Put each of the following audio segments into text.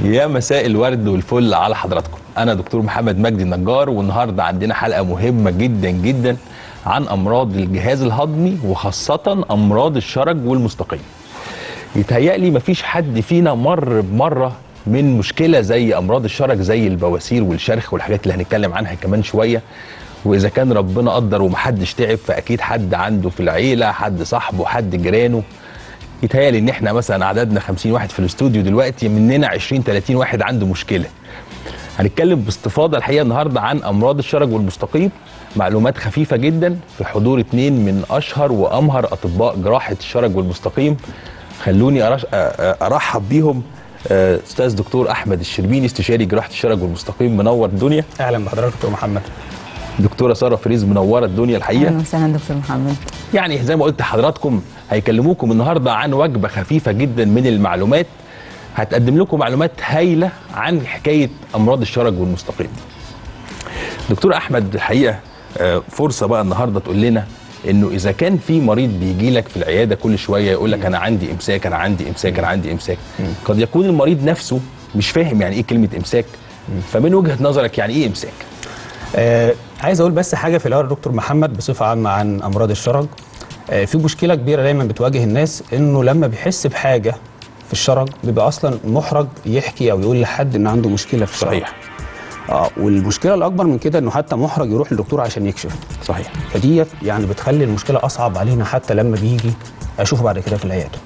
يا مساء الورد والفل على حضراتكم انا دكتور محمد مجدي النجار والنهارده عندنا حلقه مهمه جدا جدا عن امراض الجهاز الهضمي وخاصه امراض الشرج والمستقيم يتهيألي مفيش حد فينا مر بمره من مشكله زي امراض الشرج زي البواسير والشرخ والحاجات اللي هنتكلم عنها كمان شويه واذا كان ربنا قدر ومحدش تعب فاكيد حد عنده في العيله حد صاحبه حد جيرانه يتهيألي ان احنا مثلا عددنا 50 واحد في الاستوديو دلوقتي مننا 20 30 واحد عنده مشكله هنتكلم باستفاضه الحقيقه النهارده عن امراض الشرج والمستقيم معلومات خفيفه جدا في حضور اتنين من اشهر وامهر اطباء جراحه الشرج والمستقيم خلوني أرش... أ- أ- ارحب بيهم آه، استاذ دكتور احمد الشربيني استشاري جراحه الشرج والمستقيم منور الدنيا اهلا بحضرتك دكتور محمد دكتوره ساره فريز منوره الدنيا الحقيقه اهلا وسهلا دكتور محمد يعني زي ما قلت لحضراتكم هيكلموكم النهارده عن وجبه خفيفه جدا من المعلومات هتقدم لكم معلومات هايله عن حكايه امراض الشرج والمستقيم. دكتور احمد الحقيقه آه، فرصه بقى النهارده تقول لنا انه اذا كان في مريض بيجي لك في العياده كل شويه يقول لك انا عندي امساك انا عندي امساك انا عندي امساك قد يكون المريض نفسه مش فاهم يعني ايه كلمه امساك فمن وجهه نظرك يعني ايه امساك؟ آه عايز اقول بس حاجه في الاول يا دكتور محمد بصفه عامه عن امراض الشرج آه في مشكله كبيره دايما بتواجه الناس انه لما بيحس بحاجه في الشرج بيبقى اصلا محرج يحكي او يقول لحد ان عنده مشكله في الشرج صحيح اه والمشكله الاكبر من كده انه حتى محرج يروح للدكتور عشان يكشف صحيح فديت يعني بتخلي المشكله اصعب علينا حتى لما بيجي اشوفه بعد كده في العياده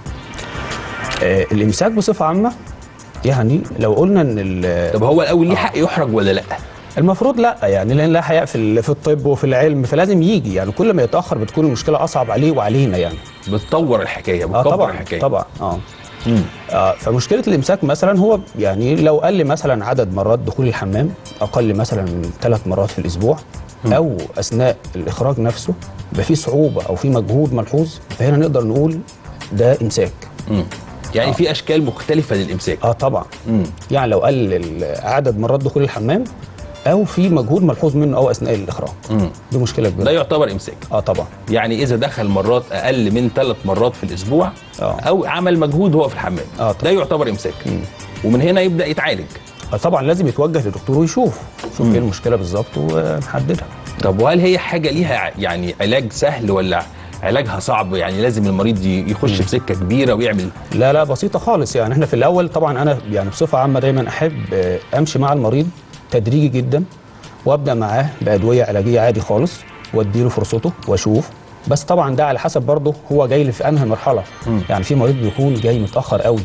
آه الامساك بصفه عامه يعني لو قلنا ان ال- طب هو الاول ليه حق يحرج ولا لا؟ المفروض لا يعني لان لا حياء في ال- في الطب وفي العلم فلازم يجي يعني كل ما يتاخر بتكون المشكله اصعب عليه وعلينا يعني بتطور الحكايه اه بتكبر طبعا الحكايه طبعا اه مم. آه فمشكله الامساك مثلا هو يعني لو قل مثلا عدد مرات دخول الحمام اقل مثلا من ثلاث مرات في الاسبوع او اثناء الاخراج نفسه يبقى في صعوبه او في مجهود ملحوظ فهنا نقدر نقول ده امساك مم. يعني في اشكال مختلفه للامساك اه طبعا مم. يعني لو قل ال- عدد مرات دخول الحمام او في مجهود ملحوظ منه او اثناء الاخراج مم. دي مشكله ده كبيره يعتبر امساك اه طبعا يعني اذا دخل مرات اقل من ثلاث مرات في الاسبوع آه. او عمل مجهود هو في الحمام آه طبعا. ده يعتبر امساك ومن هنا يبدا يتعالج آه طبعا لازم يتوجه لدكتور ويشوف يشوف ايه المشكله بالظبط ونحددها طب وهل هي حاجه ليها ع- يعني علاج سهل ولا علاجها صعب يعني لازم المريض ي- يخش في سكه كبيره ويعمل لا لا بسيطه خالص يعني احنا في الاول طبعا انا يعني بصفه عامه دايما احب آه، امشي مع المريض تدريجي جدا وابدا معاه بادويه علاجيه عادي خالص واديله فرصته واشوف بس طبعا ده على حسب برضه هو جاي لي في انهي مرحله يعني في مريض بيكون جاي متاخر قوي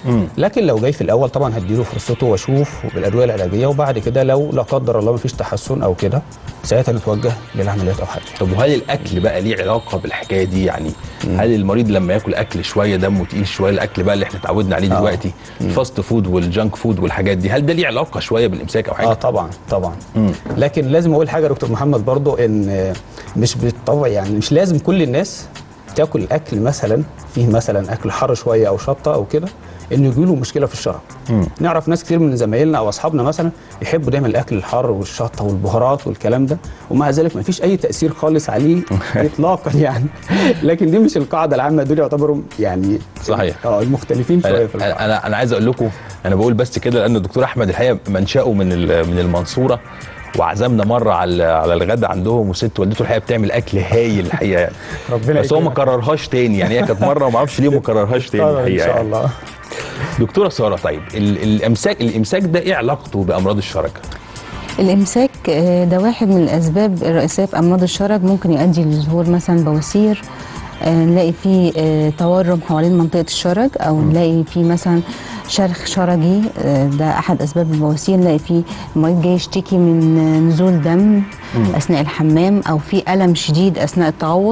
لكن لو جاي في الاول طبعا هديله فرصته واشوف بالادويه العلاجيه وبعد كده لو لا قدر الله مفيش تحسن او كده ساعتها نتوجه للعمليات او حاجه طب وهل الاكل بقى ليه علاقه بالحكايه دي يعني هل المريض لما ياكل اكل شويه دمه تقيل شويه الاكل بقى اللي احنا اتعودنا عليه آه. دلوقتي الفاست فود والجانك فود والحاجات دي هل ده ليه علاقه شويه بالامساك او حاجه اه طبعا طبعا مم. لكن لازم اقول حاجه يا دكتور محمد برضو ان آه، مش بالطبع يعني مش لازم كل الناس تاكل اكل مثلا فيه مثلا اكل حر شويه او شطه او كده انه يجي له مشكله في الشرج نعرف ناس كتير من زمايلنا او اصحابنا مثلا يحبوا دايما الاكل الحار والشطه والبهارات والكلام ده ومع ذلك ما فيش اي تاثير خالص عليه اطلاقا يعني لكن دي مش القاعده العامه دول يعتبروا يعني صحيح. اه المختلفين شويه في انا القاعده انا انا عايز اقول لكم انا بقول بس كده لان الدكتور احمد الحقيقه منشاه من ال- من المنصوره وعزمنا مره على على الغدا عندهم وست والدته الحقيقه بتعمل اكل هايل الحقيقه يعني ربنا بس هو ما يكرمك. كررهاش تاني يعني هي كانت مره وما اعرفش ليه ما كررهاش تاني طبعاً ان الحقيقه شاء يعني. الله دكتوره ساره طيب ال- الامساك الامساك ده ايه علاقته بامراض الشرج؟ الامساك آه، ده واحد من الاسباب الرئيسيه في امراض الشرج ممكن يؤدي لظهور مثلا بواسير آه، نلاقي فيه آه، تورم حوالين منطقه الشرج او نلاقي فيه مثلا شرخ شرجي آه، ده احد اسباب البواسير نلاقي فيه المريض جاي يشتكي من آه، نزول دم اثناء الحمام او في الم شديد اثناء التعوط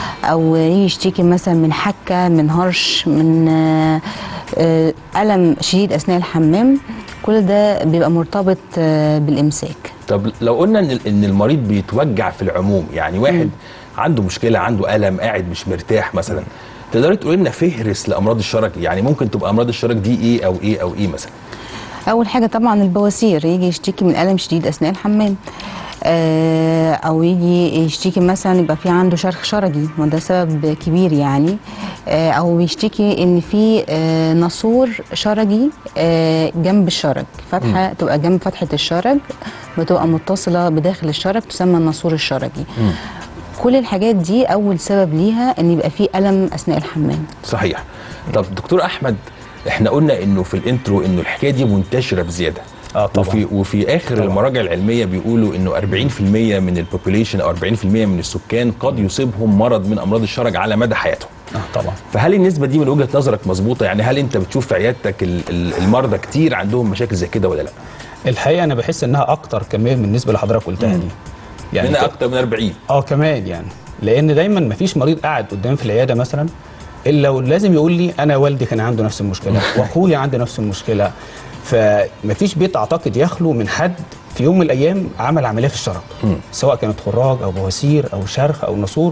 او يجي يشتكي مثلا من حكه من هرش من آه، آه، الم شديد اثناء الحمام كل ده بيبقى مرتبط آه، بالامساك طب لو قلنا ان ان المريض بيتوجع في العموم يعني واحد عنده مشكله عنده الم قاعد مش مرتاح مثلا تقدري تقولي لنا فهرس لامراض الشرج يعني ممكن تبقى امراض الشرج دي ايه او ايه او ايه مثلا اول حاجه طبعا البواسير يجي يشتكي من الم شديد اثناء الحمام آه، او يجي يشتكي مثلا يبقى في عنده شرخ شرجي وده سبب كبير يعني آه، او بيشتكي ان في آه، ناسور شرجي آه، جنب الشرج فتحه تبقى جنب فتحه الشرج بتبقى متصله بداخل الشرج تسمى الناسور الشرجي كل الحاجات دي اول سبب ليها ان يبقى في الم اثناء الحمام صحيح طب دكتور احمد احنا قلنا انه في الانترو انه الحكايه دي منتشره بزياده اه طبعا وفي وفي اخر طبعا. المراجع العلميه بيقولوا انه 40% من البوبوليشن او 40% من السكان قد يصيبهم مرض من امراض الشرج على مدى حياتهم اه طبعا فهل النسبه دي من وجهه نظرك مظبوطه يعني هل انت بتشوف في عيادتك ال- ال- المرضى كتير عندهم مشاكل زي كده ولا لا الحقيقه انا بحس انها اكتر كمان بالنسبه لحضرتك قلتها دي يعني ك- اكتر من 40 اه كمان يعني لان دايما مفيش مريض قاعد قدام في العياده مثلا الا ولازم يقول لي انا والدي كان عنده نفس المشكله واخويا عنده نفس المشكله فمفيش بيت اعتقد يخلو من حد في يوم من الايام عمل عمليه في الشرج سواء كانت خراج او بواسير او شرخ او نسور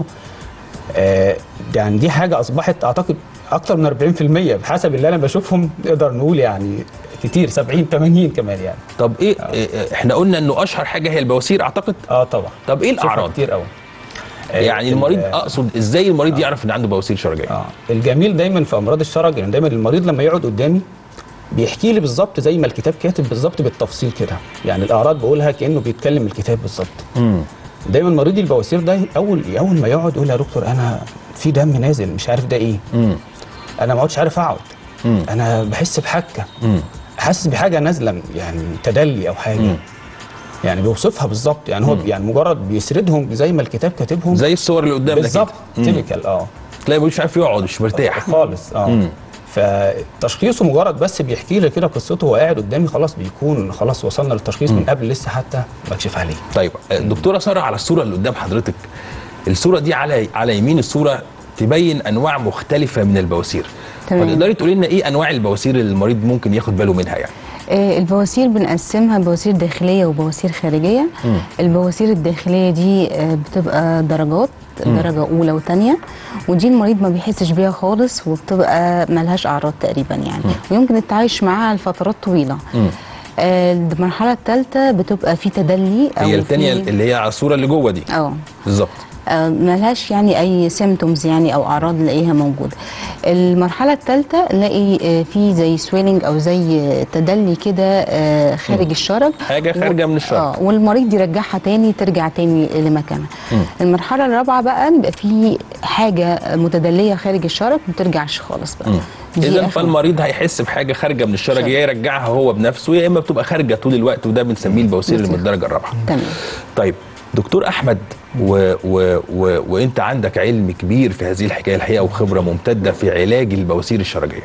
آه يعني دي حاجه اصبحت اعتقد اكتر من 40% بحسب اللي انا بشوفهم نقدر نقول يعني كتير 70 80 كمان يعني طب ايه إيه- احنا قلنا انه اشهر حاجه هي البواسير اعتقد اه طبعا طب ايه بشوفها الاعراض كتير قوي يعني المريض اقصد ازاي المريض يعرف ان عنده بواسير شرجيه اه الجميل دايما في امراض الشرج يعني دايما المريض لما يقعد قدامي بيحكي لي بالظبط زي ما الكتاب كاتب بالظبط بالتفصيل كده يعني الاعراض بقولها كانه بيتكلم الكتاب بالظبط امم دايما مريض البواسير ده اول اول ما يقعد يقول يا دكتور انا في دم نازل مش عارف ده ايه امم انا ما عدتش عارف اقعد مم. انا بحس بحكه امم حاسس بحاجه نازله يعني تدلي او حاجه مم. يعني بيوصفها بالظبط يعني هو يعني مجرد بيسردهم زي ما الكتاب كاتبهم زي الصور اللي قدامنا بالظبط كده. مم. تيبيكال اه تلاقي مش عارف يقعد مش مرتاح خالص اه مم. فتشخيصه مجرد بس بيحكي لي كده قصته وهو قاعد قدامي خلاص بيكون خلاص وصلنا للتشخيص من قبل لسه حتى بكشف عليه طيب دكتوره ساره على الصوره اللي قدام حضرتك الصوره دي على على يمين الصوره تبين انواع مختلفه من البواسير تمام. فتقدري تقولي لنا ايه انواع البواسير اللي المريض ممكن ياخد باله منها يعني آه، البواسير بنقسمها بواسير داخليه وبواسير خارجيه مم. البواسير الداخليه دي آه، بتبقى درجات درجه اولى وثانيه ودي المريض ما بيحسش بيها خالص وبتبقى ملهاش اعراض تقريبا يعني ويمكن التعايش معاها لفترات طويله مم. آه، المرحله الثالثه بتبقى في تدلي هي في- الثانيه اللي هي على الصوره اللي جوه دي اه بالظبط آه، ملهاش يعني اي سيمتومز يعني او اعراض نلاقيها موجوده المرحله الثالثه نلاقي آه، في زي سويلنج او زي تدلي كده آه، خارج الشرج حاجة خارجة من الشرج. اه والمريض يرجعها تاني ترجع تاني لمكانها المرحله الرابعه بقى بيبقى في حاجه متدليه خارج الشرج ما بترجعش خالص بقى دي اذا آخر- فالمريض هيحس بحاجه خارجه من الشرج شرج. يا يرجعها هو بنفسه يا اما بتبقى خارجه طول الوقت وده بنسميه البواسير اللي من بواسير. الدرجه الرابعه تمام طيب دكتور احمد و و و وانت عندك علم كبير في هذه الحكايه الحقيقه وخبره ممتده في علاج البواسير الشرجيه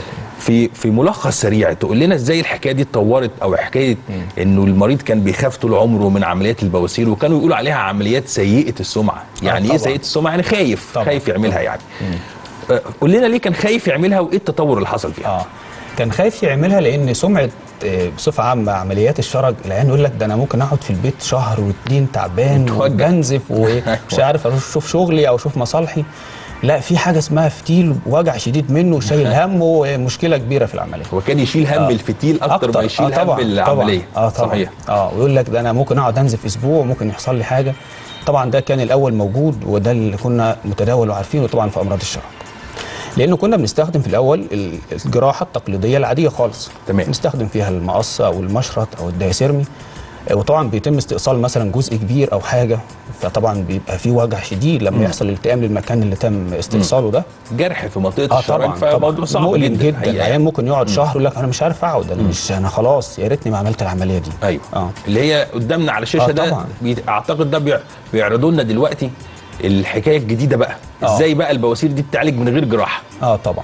في في ملخص سريع تقول لنا ازاي الحكايه دي اتطورت او حكايه انه المريض كان بيخاف طول عمره من عمليات البواسير وكانوا يقولوا عليها عمليات سيئه السمعه يعني ايه طبعاً. سيئه السمعه يعني خايف طبعاً. خايف يعملها يعني آه، قول لنا ليه كان خايف يعملها وايه التطور اللي حصل فيها اه كان خايف يعملها لان سمعه آه، بصفه عامه عمليات الشرج العيان يقول لك ده انا ممكن اقعد في البيت شهر واتنين تعبان متوجع. وبنزف ومش عارف اروح اشوف شغلي او اشوف مصالحي لا في حاجه اسمها فتيل وجع شديد منه وشايل همه ومشكله كبيره في العمليه هو كان يشيل هم آه. الفتيل اكتر, ما يشيل آه هم العمليه اه طبعا صحيح اه ويقول لك ده انا ممكن اقعد انزف اسبوع ممكن يحصل لي حاجه طبعا ده كان الاول موجود وده اللي كنا متداول وعارفينه طبعا في امراض الشرج لانه كنا بنستخدم في الاول ال- الجراحه التقليديه العاديه خالص تمام. نستخدم فيها المقص او المشرط او الدايسيرمي آه، وطبعا بيتم استئصال مثلا جزء كبير او حاجه فطبعا بيبقى في وجع شديد لما يحصل التئام للمكان اللي تم استئصاله ده جرح في منطقه اه الشرج طبعا فموضوع صعب مؤلم جدا, جدا حقيقة. العيان ممكن يقعد شهر يقول لك انا مش عارف اقعد انا مش انا خلاص يا ريتني ما عملت العمليه دي ايوه اه اللي هي قدامنا على الشاشه آه ده طبعا. بي- اعتقد ده بيع- بيعرضوا لنا دلوقتي الحكايه الجديده بقى آه. ازاي بقى البواسير دي بتعالج من غير جراحه اه طبعا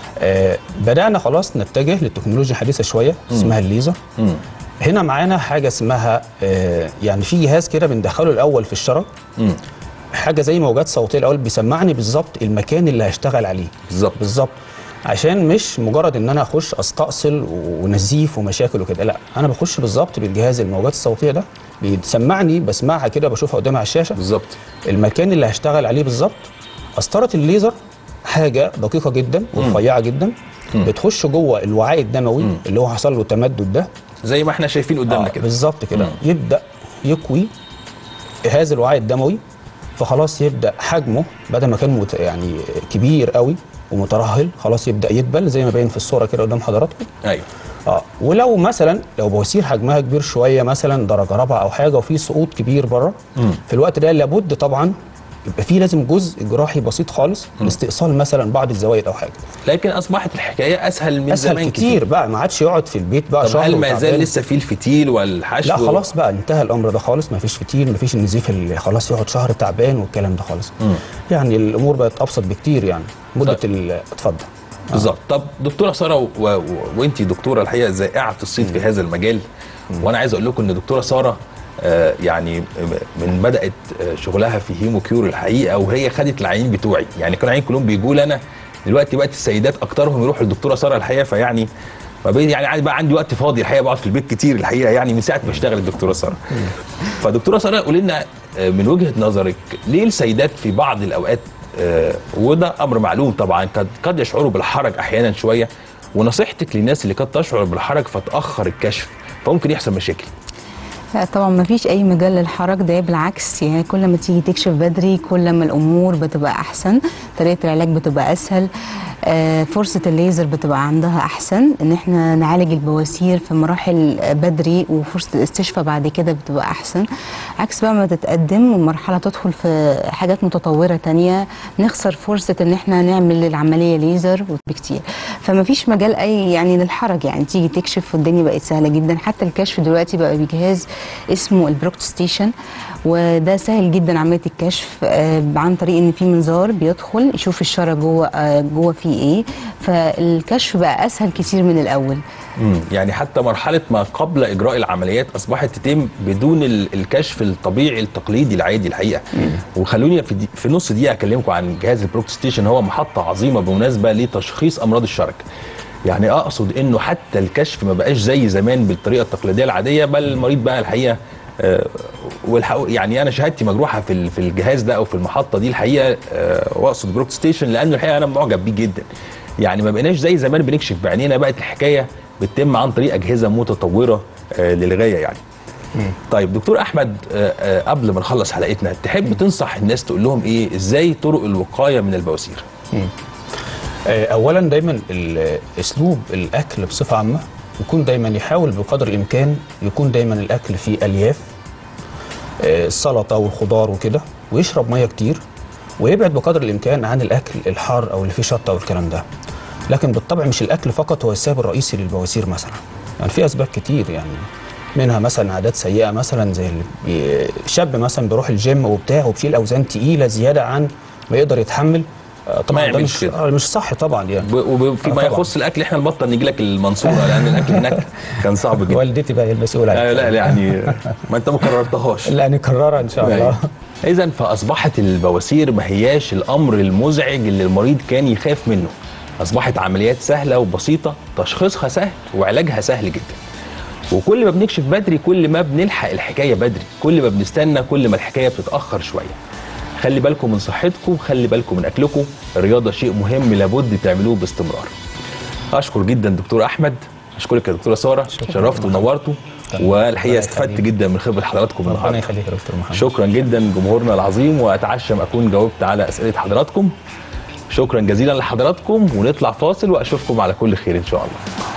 آه بدانا خلاص نتجه للتكنولوجيا الحديثه شويه اسمها الليزر مم. هنا معانا حاجه اسمها آه يعني في جهاز كده بندخله الاول في الشرج مم. حاجه زي موجات صوتيه الاول بيسمعني بالظبط المكان اللي هشتغل عليه بالظبط بالظبط عشان مش مجرد ان انا اخش استأصل ونزيف ومشاكل وكده لا انا بخش بالظبط بالجهاز الموجات الصوتيه ده بيسمعني بسمعها كده بشوفها قدامي على الشاشه بالظبط المكان اللي هشتغل عليه بالظبط قسطره الليزر حاجه دقيقه جدا ورفيعه جدا بتخش جوه الوعاء الدموي اللي هو حصل له تمدد ده زي ما احنا شايفين قدامنا آه كده بالظبط كده يبدا يكوي اهاز الوعاء الدموي فخلاص يبدا حجمه بدل ما كان مت يعني كبير قوي ومترهل خلاص يبدا يدبل زي ما باين في الصوره كده قدام حضراتكم ايوه اه ولو مثلا لو بواسير حجمها كبير شويه مثلا درجه رابعه او حاجه وفي سقوط كبير بره في الوقت ده لابد طبعا يبقى في لازم جزء جراحي بسيط خالص لاستئصال مثلا بعض الزوايد او حاجه لكن اصبحت الحكايه اسهل من اسهل زمان كتير بقى ما عادش يقعد في البيت بقى طب شهر هل ما زال وتعبان. لسه في الفتيل والحشو لا خلاص بقى انتهى الامر ده خالص ما فيش فتيل ما فيش النزيف اللي خلاص يقعد شهر تعبان والكلام ده خالص يعني الامور بقت ابسط بكتير يعني مده طيب. ال- اتفضل بالظبط طب دكتوره ساره و... و... وانت دكتوره الحقيقه ذائعه الصيت في هذا المجال وانا عايز اقول لكم ان دكتوره ساره آه يعني من بدات آه، شغلها في هيمو كيور الحقيقه وهي خدت العيانين بتوعي يعني كانوا العيانين كلهم بيجوا لي انا دلوقتي بقت السيدات اكترهم يروحوا للدكتوره ساره الحقيقه فيعني ما بين يعني عادي بقى عندي وقت فاضي الحقيقه بقعد في البيت كتير الحقيقه يعني من ساعه ما اشتغل الدكتوره ساره فدكتوره ساره قولي لنا آه، من وجهه نظرك ليه السيدات في بعض الاوقات آه، وده امر معلوم طبعا قد قد يشعروا بالحرج احيانا شويه ونصيحتك للناس اللي قد تشعر بالحرج فتاخر الكشف فممكن يحصل مشاكل لا طبعا ما فيش اي مجال للحرج ده بالعكس يعني كل ما تيجي تكشف بدري كل ما الامور بتبقى احسن طريقه العلاج بتبقى اسهل آه، فرصه الليزر بتبقى عندها احسن ان احنا نعالج البواسير في مراحل بدري وفرصه الاستشفاء بعد كده بتبقى احسن عكس بقى ما تتقدم والمرحله تدخل في حاجات متطوره تانية نخسر فرصه ان احنا نعمل العمليه ليزر بكتير فما فيش مجال اي يعني للحرج يعني تيجي تكشف والدنيا بقت سهله جدا حتى الكشف دلوقتي بقى بجهاز اسمه البروكت ستيشن وده سهل جدا عمليه الكشف آه، عن طريق ان في منظار بيدخل يشوف الشرج جوه آه، جوه فيه ايه فالكشف بقى اسهل كتير من الاول مم. يعني حتى مرحله ما قبل اجراء العمليات اصبحت تتم بدون ال- الكشف الطبيعي التقليدي العادي الحقيقه وخلوني في, دي في نص دقيقه اكلمكم عن جهاز البروكت ستيشن هو محطه عظيمه بالمناسبه لتشخيص امراض الشرج يعني اقصد انه حتى الكشف ما بقاش زي زمان بالطريقه التقليديه العاديه بل المريض بقى الحقيقه آه، والحق يعني انا شهادتي مجروحه في ال- في الجهاز ده او في المحطه دي الحقيقه آه، واقصد بروكت ستيشن لانه الحقيقه انا معجب بيه جدا يعني ما بقيناش زي زمان بنكشف بعينينا بقت الحكايه بتتم عن طريق اجهزه متطوره آه، للغايه يعني طيب دكتور احمد آه، آه، قبل ما نخلص حلقتنا تحب تنصح الناس تقول لهم ايه ازاي طرق الوقايه من البواسير آه، اولا دايما ال- اسلوب الاكل بصفه عامه يكون دايما يحاول بقدر الامكان يكون دايما الاكل فيه الياف آه، السلطه والخضار وكده ويشرب ميه كتير ويبعد بقدر الامكان عن الاكل الحار او اللي فيه شطه والكلام ده لكن بالطبع مش الاكل فقط هو السبب الرئيسي للبواسير مثلا يعني في اسباب كتير يعني منها مثلا عادات سيئه مثلا زي اللي بي- شاب مثلا بيروح الجيم وبتاع وبيشيل اوزان تقيله زياده عن ما يقدر يتحمل آه، طبعا ده يعملش مش كده. آه، مش صح طبعا يعني وفيما آه، طبعاً. يخص الاكل احنا نبطل نيجي لك المنصوره لان الاكل هناك كان صعب جدا والدتي بقى هي المسؤوله لا لا لا يعني ما انت ما كررتهاش لا نكررها ان شاء الله اذا فاصبحت البواسير ما هياش الامر المزعج اللي المريض كان يخاف منه اصبحت عمليات سهله وبسيطه تشخيصها سهل وعلاجها سهل جدا وكل ما بنكشف بدري كل ما بنلحق الحكايه بدري كل ما بنستنى كل ما الحكايه بتتاخر شويه خلي بالكم من صحتكم خلي بالكم من اكلكم الرياضه شيء مهم لابد تعملوه باستمرار اشكر جدا دكتور احمد اشكرك يا دكتوره ساره شرفتوا ونورتوا والحقيقه ربنا استفدت يخليك. جدا من خبره حضراتكم ربنا النهارده يخليك يا دكتور محمد شكرا جدا جمهورنا العظيم واتعشم اكون جاوبت على اسئله حضراتكم شكرا جزيلا لحضراتكم ونطلع فاصل واشوفكم على كل خير ان شاء الله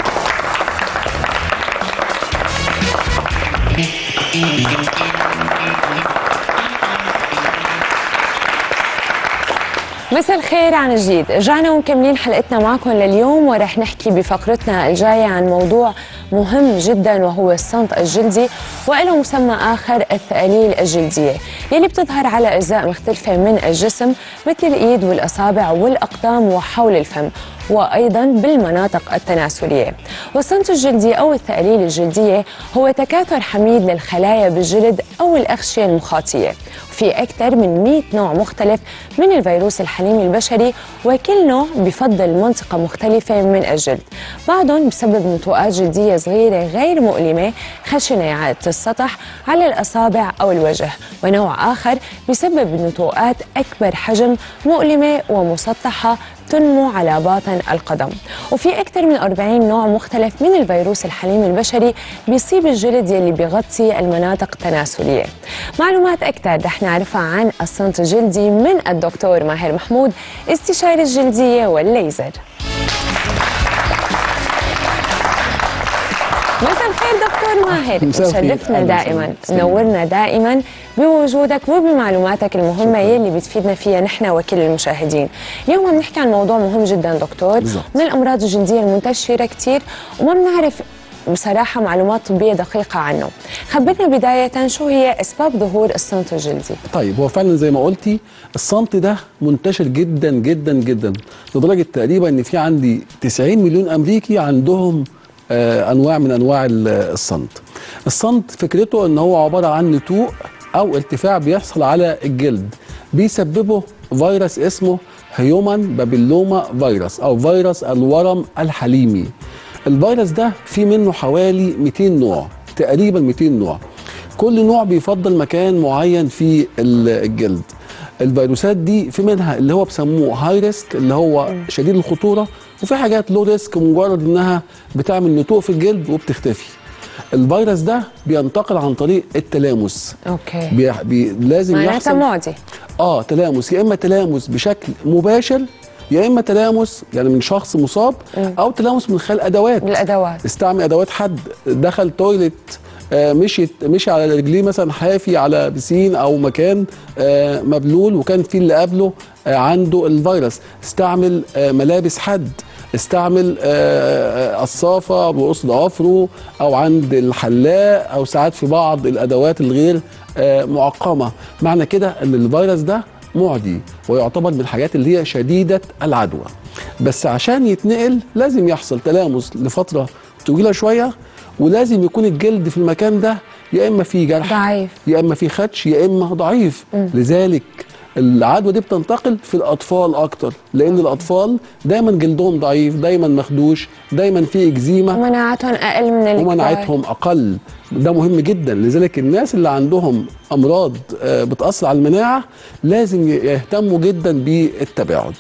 مساء الخير عن جديد رجعنا ومكملين حلقتنا معكم لليوم ورح نحكي بفقرتنا الجاية عن موضوع مهم جدا وهو الصمت الجلدي وله مسمى آخر الثقاليل الجلدية يلي بتظهر على أجزاء مختلفة من الجسم مثل الإيد والأصابع والأقدام وحول الفم وأيضا بالمناطق التناسلية والصمت الجلدي أو الثقاليل الجلدية هو تكاثر حميد للخلايا بالجلد أو الأغشية المخاطية في أكثر من 100 نوع مختلف من الفيروس الحليمي البشري وكل نوع بفضل منطقة مختلفة من الجلد بعضهم بسبب نتوءات جلدية صغيرة غير مؤلمة خشنة على السطح على الأصابع أو الوجه ونوع آخر بسبب نتوءات أكبر حجم مؤلمة ومسطحة تنمو على باطن القدم وفي أكثر من 40 نوع مختلف من الفيروس الحليم البشري بيصيب الجلد يلي بيغطي المناطق التناسلية معلومات أكثر رح نعرفها عن الصنت الجلدي من الدكتور ماهر محمود استشاري الجلدية والليزر مساء الخير دكتور ماهر مساء الخير. شرفنا أهلاً دائما وسهلاً. نورنا دائما بوجودك وبمعلوماتك المهمة يلي بتفيدنا فيها نحن وكل المشاهدين اليوم عم نحكي عن موضوع مهم جدا دكتور بالضبط. من الأمراض الجلدية المنتشرة كتير وما بنعرف بصراحة معلومات طبية دقيقة عنه خبرنا بداية شو هي أسباب ظهور الصنت الجلدي طيب هو فعلا زي ما قلتي الصمت ده منتشر جدا جدا جدا لدرجه تقريبا ان في عندي 90 مليون امريكي عندهم آه انواع من انواع ال- الصمت. الصمت فكرته ان هو عباره عن نتوء او ارتفاع بيحصل على الجلد بيسببه فيروس اسمه هيومن بابيلوما فيروس او فيروس الورم الحليمي. الفيروس ده في منه حوالي 200 نوع تقريبا 200 نوع. كل نوع بيفضل مكان معين في ال- الجلد الفيروسات دي في منها اللي هو بسموه هاي ريسك اللي هو شديد الخطوره وفي حاجات لو ريسك مجرد انها بتعمل نتوء في الجلد وبتختفي الفيروس ده بينتقل عن طريق التلامس أوكي بي بي لازم معناتها يحصل معدي اه تلامس يا اما تلامس بشكل مباشر يا اما تلامس يعني من شخص مصاب او تلامس من خلال ادوات بالأدوات استعمل ادوات حد دخل تويلت آه، مشيت مشي على رجليه مثلا حافي على بسين او مكان آه، مبلول وكان في اللي قبله آه، عنده الفيروس استعمل آه، ملابس حد استعمل آه، آه، قصافه بقص ضوافره او عند الحلاق او ساعات في بعض الادوات الغير آه، معقمه معنى كده ان الفيروس ده معدي ويعتبر من الحاجات اللي هي شديده العدوى بس عشان يتنقل لازم يحصل تلامس لفتره طويله شويه ولازم يكون الجلد في المكان ده يا اما فيه جرح ضعيف. يا اما فيه خدش يا اما ضعيف لذلك العدوى دي بتنتقل في الاطفال اكتر لان الاطفال دايما جلدهم ضعيف دايما مخدوش دايما فيه اكزيما ومناعتهم أقل من الكبار ومناعتهم اقل ده مهم جدا لذلك الناس اللي عندهم امراض آه، بتاثر على المناعه لازم يهتموا جدا بالتباعد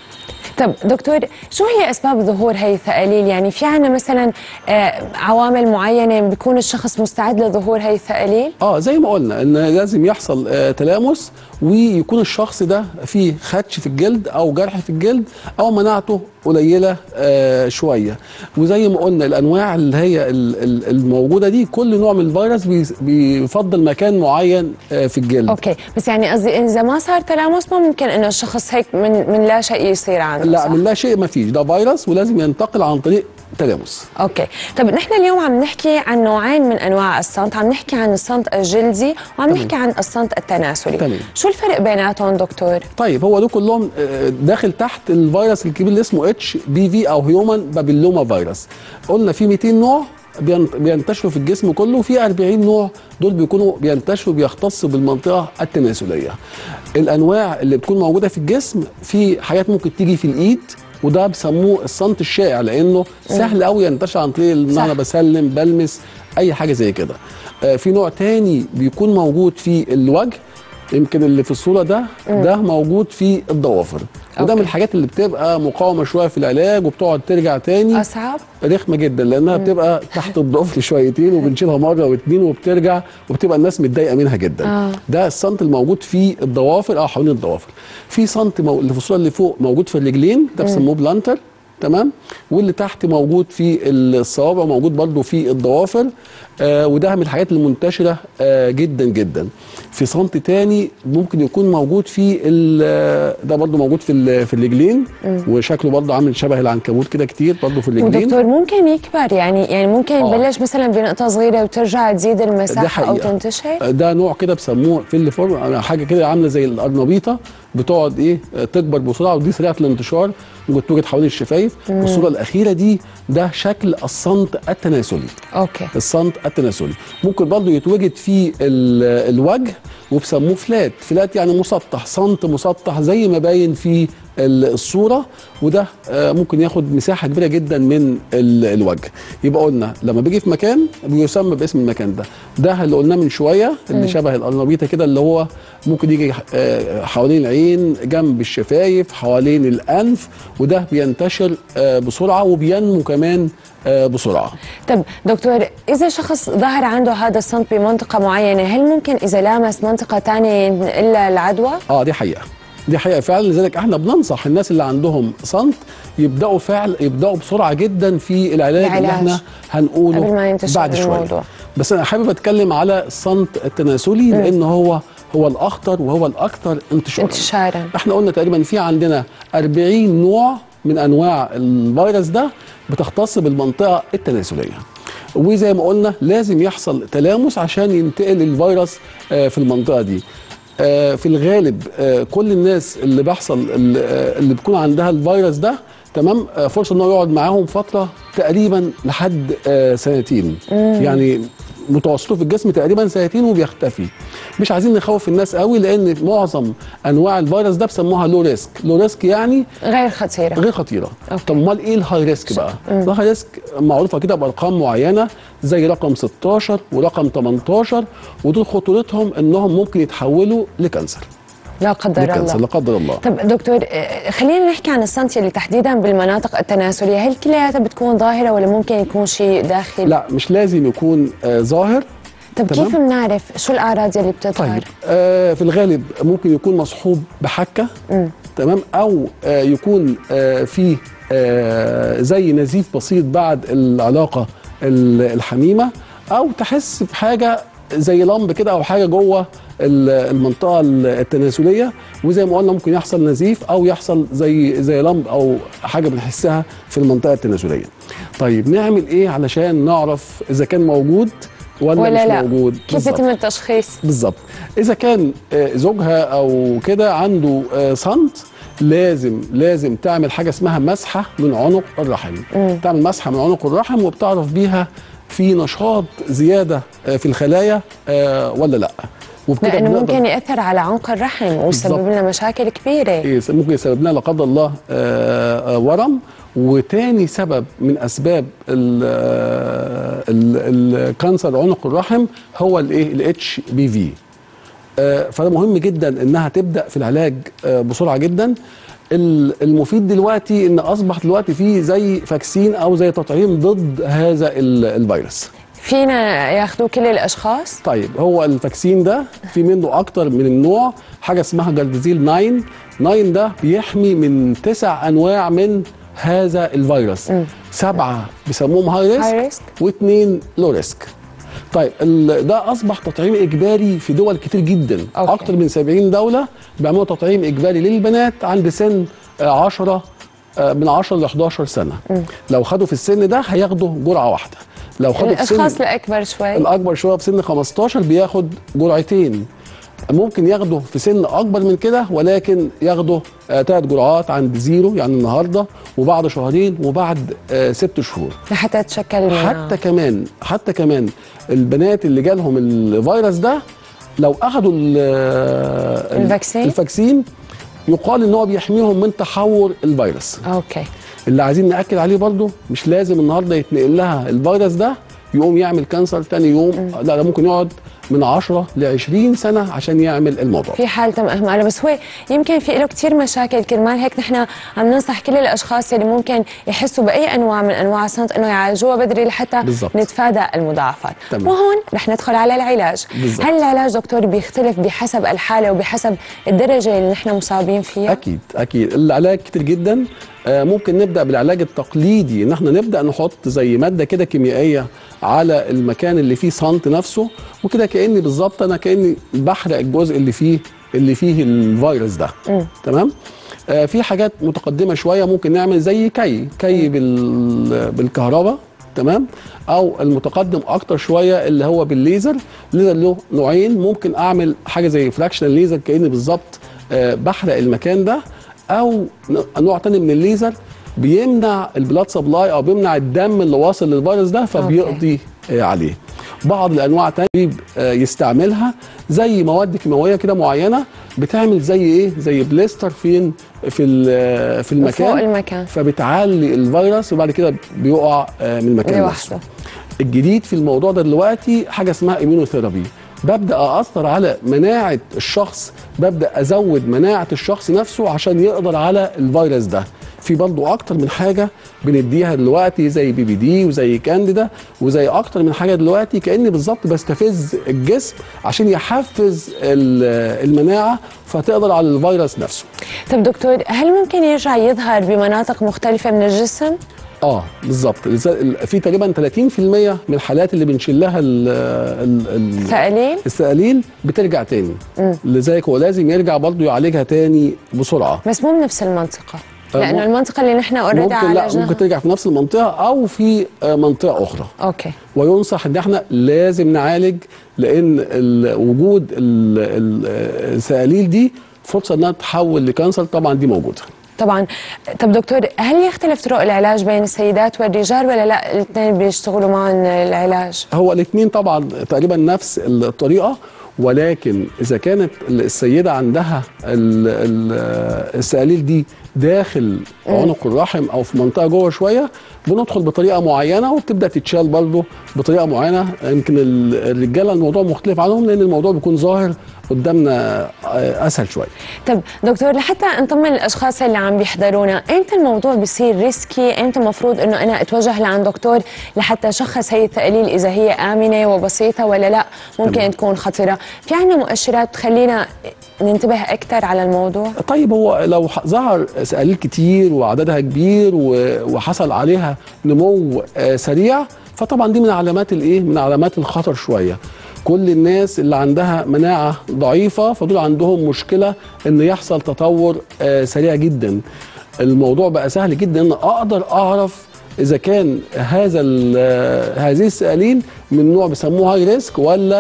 طب دكتور شو هي اسباب ظهور هي الثقاليل يعني في عنا مثلا آه، عوامل معينه بيكون الشخص مستعد لظهور هي الثقاليل اه زي ما قلنا ان لازم يحصل آه تلامس ويكون الشخص ده فيه خدش في الجلد او جرح في الجلد او مناعته قليله آه شويه وزي ما قلنا الانواع اللي هي ال- ال- الموجوده دي كل نوع من الفيروس بي- بيفضل مكان معين آه في الجلد اوكي بس يعني قصدي اذا ما صار تلامس ما ممكن انه الشخص هيك من من لا شيء يصير عنده لا صح؟ من لا شيء ما فيش ده فيروس ولازم ينتقل عن طريق تلامس اوكي طب نحن اليوم عم نحكي عن نوعين من انواع الصنت عم نحكي عن الصنت الجلدي وعم تمام. نحكي عن الصنت التناسلي تمام. شو الفرق بيناتهم دكتور طيب هو دول كلهم آه، داخل تحت الفيروس الكبير اللي اسمه اتش بي في او هيومن بابيلوما فيروس قلنا في 200 نوع بين- بينتشروا في الجسم كله وفي 40 نوع دول بيكونوا بينتشروا بيختصوا بالمنطقه التناسليه الانواع اللي بتكون موجوده في الجسم في حاجات ممكن تيجي في الايد وده بيسموه الصمت الشائع لانه سهل قوي ينتشر عن طريق ان صح. انا بسلم بلمس اي حاجه زي كده آه، في نوع تاني بيكون موجود في الوجه يمكن اللي في الصوره ده ده موجود في الضوافر وده أوكي. من الحاجات اللي بتبقى مقاومه شويه في العلاج وبتقعد ترجع تاني اصعب رخمه جدا لانها بتبقى تحت الضفر شويتين وبنشيلها مره واتنين وبترجع وبتبقى الناس متضايقه منها جدا آه. ده الصنت الموجود في الضوافر او حوالين الضوافر في صنت مو... اللي في الصوره اللي فوق موجود في الرجلين ده بيسموه بلانتر تمام واللي تحت موجود في الصوابع موجود برضو في الضوافر آه وده من الحاجات المنتشره آه جدا جدا في صمت تاني ممكن يكون موجود في ال- ده برضو موجود في ال- في الرجلين وشكله برضو عامل شبه العنكبوت كده كتير برضو في الرجلين ودكتور ممكن يكبر يعني يعني ممكن آه. يبلش مثلا بنقطه صغيره وترجع تزيد ده المساحه او حقيقة. تنتشر ده نوع كده بيسموه فيل فورم حاجه كده عامله زي القرنبيطه بتقعد ايه تكبر بسرعه ودي سريعه الانتشار ممكن توجد حوالين الشفايف والصوره الاخيره دي ده شكل الصمت التناسلي اوكي الصمت التناسلي ممكن برضه يتوجد في ال- الوجه وبسموه فلات فلات يعني مسطح صمت مسطح زي ما باين في ال- الصوره وده آه، ممكن ياخد مساحه كبيره جدا من ال- الوجه يبقى قلنا لما بيجي في مكان بيسمى باسم المكان ده ده اللي قلناه من شويه اللي شبه القرنبيطه كده اللي هو ممكن يجي آه، حوالين العين جنب الشفايف حوالين الانف وده بينتشر آه، بسرعه وبينمو كمان آه، بسرعه طب دكتور اذا شخص ظهر عنده هذا الصنط بمنطقه معينه هل ممكن اذا لامس منطقه ثانيه الا العدوى اه دي حقيقه دي حقيقه فعلا لذلك احنا بننصح الناس اللي عندهم صمت يبداوا فعل يبداوا بسرعه جدا في العلاج, العلاج. اللي احنا هنقوله قبل ما ينتشر بعد شويه الموضوع. بس انا حابب اتكلم على الصمت التناسلي لان هو هو الاخطر وهو الاكثر انتشارا انتشارا احنا قلنا تقريبا في عندنا 40 نوع من انواع الفيروس ده بتختص بالمنطقه التناسليه وزي ما قلنا لازم يحصل تلامس عشان ينتقل الفيروس آه، في المنطقه دي آه، في الغالب آه، كل الناس اللي بيحصل اللي آه، اللي بيكون عندها الفيروس ده تمام آه، فرصه ان هو يقعد معاهم فتره تقريبا لحد آه، سنتين يعني متوسطه في الجسم تقريبا سنتين وبيختفي مش عايزين نخوف الناس قوي لان معظم انواع الفيروس ده بيسموها لو ريسك لو ريسك يعني غير خطيره غير خطيره أوكي. طب امال ايه الهاي ريسك بقى الهاي ريسك معروفه كده بارقام معينه زي رقم 16 ورقم 18 ودول خطورتهم انهم ممكن يتحولوا لكانسر لا قدر لكانسر الله لا قدر الله طب دكتور آه، خلينا نحكي عن الصنط اللي تحديدا بالمناطق التناسليه هل كلياتها بتكون ظاهره ولا ممكن يكون شيء داخل لا مش لازم يكون آه ظاهر طب تمام. كيف بنعرف شو الاعراض اللي بتظهر طيب آه في الغالب ممكن يكون مصحوب بحكه تمام او آه يكون آه فيه آه زي نزيف بسيط بعد العلاقه ال- الحميمه او تحس بحاجه زي لمب كده او حاجه جوه ال- المنطقه التناسليه وزي ما قلنا ممكن يحصل نزيف او يحصل زي زي لمب او حاجه بنحسها في المنطقه التناسليه. طيب نعمل ايه علشان نعرف اذا كان موجود ولا, ولا مش لا موجود كيف بالظبط. يتم التشخيص بالظبط اذا كان آه، زوجها او كده عنده آه، صمت لازم لازم تعمل حاجه اسمها مسحه من عنق الرحم تعمل مسحه من عنق الرحم وبتعرف بيها في نشاط زياده آه، في الخلايا آه، ولا لا وبكده لانه بنقدر- ممكن ياثر على عنق الرحم ويسبب بالضبط. لنا مشاكل كبيره إيه، ممكن يسبب لنا لا قدر الله آه، آه، ورم وتاني سبب من اسباب ال- آه، ال- الكانسر عنق الرحم هو الايه الاتش بي في فده مهم جدا انها تبدا في العلاج آه، بسرعه جدا ال- المفيد دلوقتي ان اصبح دلوقتي في زي فاكسين او زي تطعيم ضد هذا ال- الفيروس فينا ياخذوه كل الاشخاص طيب هو الفاكسين ده في منه اكتر من النوع حاجه اسمها جارديزيل 9 9 ده بيحمي من تسع انواع من هذا الفيروس سبعه بيسموهم هاي High ريسك risk. واثنين لو ريسك طيب ال- ده اصبح تطعيم اجباري في دول كتير جدا أوكي. اكتر من 70 دوله بيعملوا تطعيم اجباري للبنات عند سن آه، 10 آه، من 10 ل 11 سنه لو خدوا في السن ده هياخدوا جرعه واحده لو خدوا في سن الاشخاص الاكبر شوي الاكبر شويه بسن 15 بياخد جرعتين ممكن ياخده في سن اكبر من كده ولكن ياخده ثلاث جرعات عند زيرو يعني النهارده وبعد شهرين وبعد آه ست شهور لحتى تشكل المناعة. حتى كمان حتى كمان البنات اللي جالهم الفيروس ده لو اخذوا ال- ال- الفاكسين؟ الفاكسين يقال ان هو بيحميهم من تحور الفيروس اوكي اللي عايزين ناكد عليه برضو مش لازم النهارده يتنقل لها الفيروس ده يقوم يعمل كانسر تاني يوم لا ده ممكن يقعد من 10 ل 20 سنه عشان يعمل الموضوع في حال تم اهماله بس هو يمكن في له كثير مشاكل كرمال هيك نحن عم ننصح كل الاشخاص اللي ممكن يحسوا باي انواع من انواع الصمت انه يعالجوها بدري لحتى بالضبط. نتفادى المضاعفات تمام. وهون رح ندخل على العلاج بالضبط. هل العلاج دكتور بيختلف بحسب الحاله وبحسب الدرجه اللي نحن مصابين فيها اكيد اكيد العلاج كتير جدا آه، ممكن نبدا بالعلاج التقليدي ان احنا نبدا نحط زي ماده كده كيميائيه على المكان اللي فيه صنت نفسه وكده كاني بالظبط انا كاني بحرق الجزء اللي فيه اللي فيه الفيروس ده تمام آه، في حاجات متقدمه شويه ممكن نعمل زي كي كي بال بالكهرباء تمام او المتقدم اكتر شويه اللي هو بالليزر الليزر له نوعين ممكن اعمل حاجه زي فراكشنال ليزر كاني بالظبط آه، بحرق المكان ده او ن- نوع تاني من الليزر بيمنع البلاد سبلاي او بيمنع الدم اللي واصل للفيروس ده فبيقضي آه، عليه بعض الانواع تانية آه، يستعملها زي مواد كيماويه كده معينه بتعمل زي ايه زي بليستر فين في ال- في المكان فوق المكان. فبتعلي الفيروس وبعد كده بيقع آه، من المكان لوحده. نفسه الجديد في الموضوع ده دلوقتي حاجه اسمها ايميونوثيرابي ببدا اثر على مناعه الشخص ببدا ازود مناعه الشخص نفسه عشان يقدر على الفيروس ده في برضه اكتر من حاجه بنديها دلوقتي زي بي بي دي وزي كانديدا وزي اكتر من حاجه دلوقتي كاني بالظبط بستفز الجسم عشان يحفز ال- المناعه فتقدر على الفيروس نفسه طب دكتور هل ممكن يرجع يظهر بمناطق مختلفة من الجسم؟ اه بالظبط لذا- ال- في تقريبا 30% من الحالات اللي بنشيل لها ال- ال- ال- ثقلين؟ السقاليل بترجع تاني لذلك هو لازم يرجع برضه يعالجها تاني بسرعه بس مو بنفس المنطقة آه، لأنه مم- المنطقة اللي نحن اوريدي ممكن لا عالجناها ممكن ترجع في نفس المنطقه او في آه، منطقه اخرى أوكي وينصح ان احنا لازم نعالج لان ال- وجود ال- ال- السقاليل دي فرصه انها تتحول لكانسر طبعا دي موجوده طبعا طب دكتور هل يختلف طرق العلاج بين السيدات والرجال ولا لا الاثنين بيشتغلوا معهم العلاج؟ هو الاثنين طبعا تقريبا نفس الطريقه ولكن اذا كانت السيده عندها ال- ال- السقاليل دي داخل عنق الرحم او في منطقه جوه شويه بندخل بطريقه معينه وبتبدا تتشال برضه بطريقه معينه يمكن ال- الرجاله الموضوع مختلف عنهم لان الموضوع بيكون ظاهر قدامنا آه، اسهل شويه طب دكتور لحتى نطمن الاشخاص اللي عم بيحضرونا امتى الموضوع بيصير ريسكي امتى المفروض انه انا اتوجه لعند دكتور لحتى شخص هي التقليل اذا هي امنه وبسيطه ولا لا ممكن تمام. تكون خطيره في عندنا مؤشرات تخلينا ننتبه اكثر على الموضوع طيب هو لو ح- ظهر سقاليل كتير وعددها كبير و- وحصل عليها نمو آه، سريع فطبعا دي من علامات الايه من علامات الخطر شويه كل الناس اللي عندها مناعه ضعيفه فدول عندهم مشكله ان يحصل تطور آه، سريع جدا الموضوع بقى سهل جدا ان اقدر اعرف اذا كان هذا ال- آه، هذه السقاليل من نوع بيسموه هاي ريسك ولا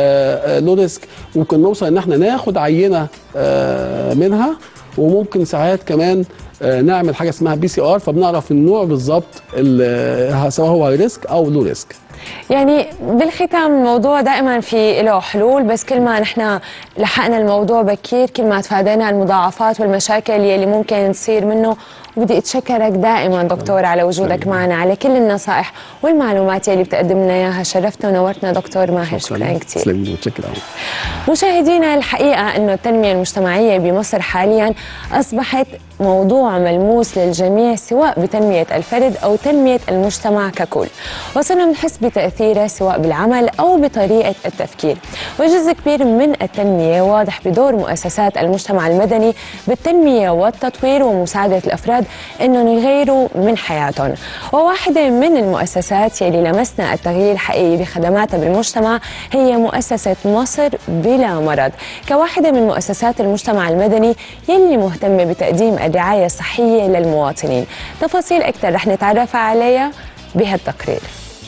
لو ريسك ممكن نوصل ان احنا ناخد عينه آه، منها وممكن ساعات كمان آه، نعمل حاجه اسمها بي سي ار فبنعرف النوع بالظبط ال- سواء هو هاي ريسك او لو ريسك يعني بالختام الموضوع دائما في له حلول بس كل ما نحن لحقنا الموضوع بكير كل ما تفادينا المضاعفات والمشاكل يلي ممكن تصير منه وبدي اتشكرك دائما دكتور على وجودك معنا على كل النصائح والمعلومات يلي بتقدم لنا اياها شرفتنا ونورتنا دكتور ماهر شكرا كثير تسلمي متشكر قوي مشاهدينا الحقيقة أنه التنمية المجتمعية بمصر حاليا أصبحت موضوع ملموس للجميع سواء بتنمية الفرد أو تنمية المجتمع ككل وصرنا بنحس بتأثيره سواء بالعمل أو بطريقة التفكير وجزء كبير من التنمية واضح بدور مؤسسات المجتمع المدني بالتنمية والتطوير ومساعدة الأفراد أنهم يغيروا من حياتهم وواحدة من المؤسسات يلي لمسنا التغيير الحقيقي بخدماتها بالمجتمع هي مؤسسة مصر بلا مرض كواحدة من مؤسسات المجتمع المدني يلي مهتمة بتقديم الرعاية الصحية للمواطنين تفاصيل أكثر رح نتعرف عليها بهالتقرير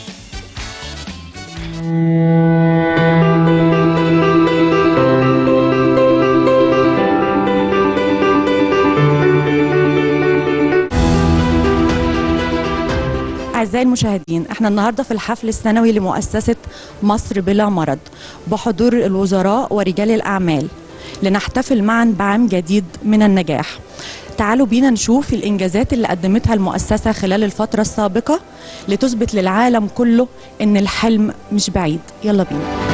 أعزائي المشاهدين احنا النهاردة في الحفل السنوي لمؤسسة مصر بلا مرض بحضور الوزراء ورجال الأعمال لنحتفل معا بعام جديد من النجاح تعالوا بينا نشوف الإنجازات اللي قدمتها المؤسسة خلال الفترة السابقة لتثبت للعالم كله إن الحلم مش بعيد يلا بينا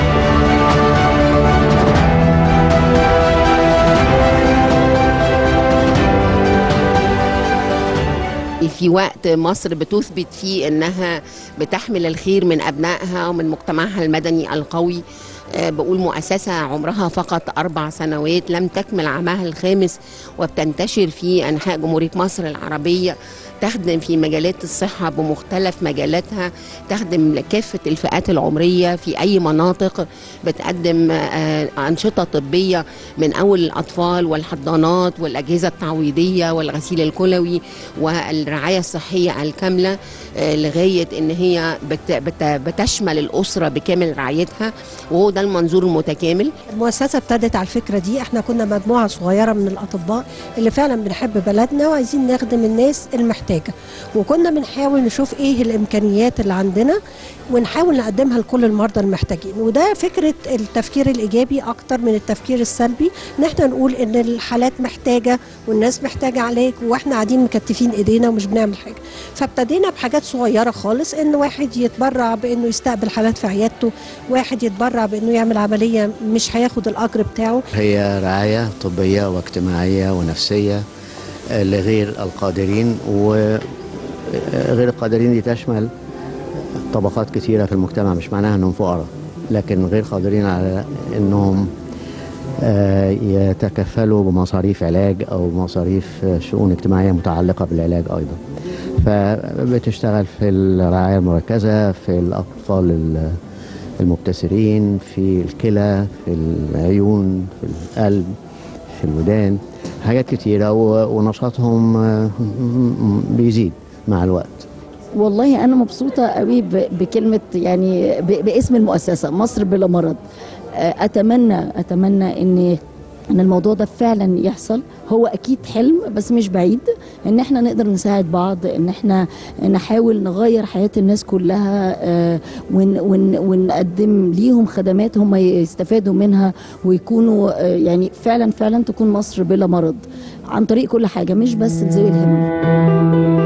في وقت مصر بتثبت فيه انها بتحمل الخير من ابنائها ومن مجتمعها المدني القوي آه، بقول مؤسسة عمرها فقط أربع سنوات لم تكمل عامها الخامس وبتنتشر في أنحاء جمهورية مصر العربية تخدم في مجالات الصحة بمختلف مجالاتها تخدم كافة الفئات العمرية في أي مناطق بتقدم آه، أنشطة طبية من أول الأطفال والحضانات والأجهزة التعويضية والغسيل الكلوي والرعاية الصحية الكاملة آه، لغاية إن هي بت بت بتشمل الأسرة بكامل رعايتها وهو ده المنظور المتكامل المؤسسة ابتدت على الفكرة دي احنا كنا مجموعة صغيرة من الأطباء اللي فعلا بنحب بلدنا وعايزين نخدم الناس المحتاجة وكنا بنحاول نشوف ايه الإمكانيات اللي عندنا ونحاول نقدمها لكل المرضى المحتاجين وده فكرة التفكير الإيجابي أكتر من التفكير السلبي إن احنا نقول إن الحالات محتاجة والناس محتاجة علاج وإحنا قاعدين مكتفين إيدينا ومش بنعمل حاجة فابتدينا بحاجات صغيرة خالص إن واحد يتبرع بإنه يستقبل حالات في عيادته واحد يتبرع بإنه يعمل عملية مش هياخد الأجر بتاعه هي رعاية طبية واجتماعية ونفسية آه، لغير القادرين وغير القادرين دي تشمل طبقات كثيرة في المجتمع مش معناها أنهم فقراء لكن غير قادرين على أنهم آه، يتكفلوا بمصاريف علاج أو مصاريف آه، شؤون اجتماعية متعلقة بالعلاج أيضا فبتشتغل في الرعاية المركزة في الأطفال ال- المبتسرين في الكلى في العيون في القلب في الودان حاجات كتيرة و- ونشاطهم آه، بيزيد مع الوقت والله انا مبسوطه قوي ب- بكلمه يعني ب- باسم المؤسسه مصر بلا مرض آه، اتمنى اتمنى ان ان الموضوع ده فعلا يحصل هو اكيد حلم بس مش بعيد ان احنا نقدر نساعد بعض ان احنا نحاول نغير حياه الناس كلها آه، ون ون ونقدم ليهم خدمات هم يستفادوا منها ويكونوا آه، يعني فعلا فعلا تكون مصر بلا مرض عن طريق كل حاجه مش بس ذوي الهمم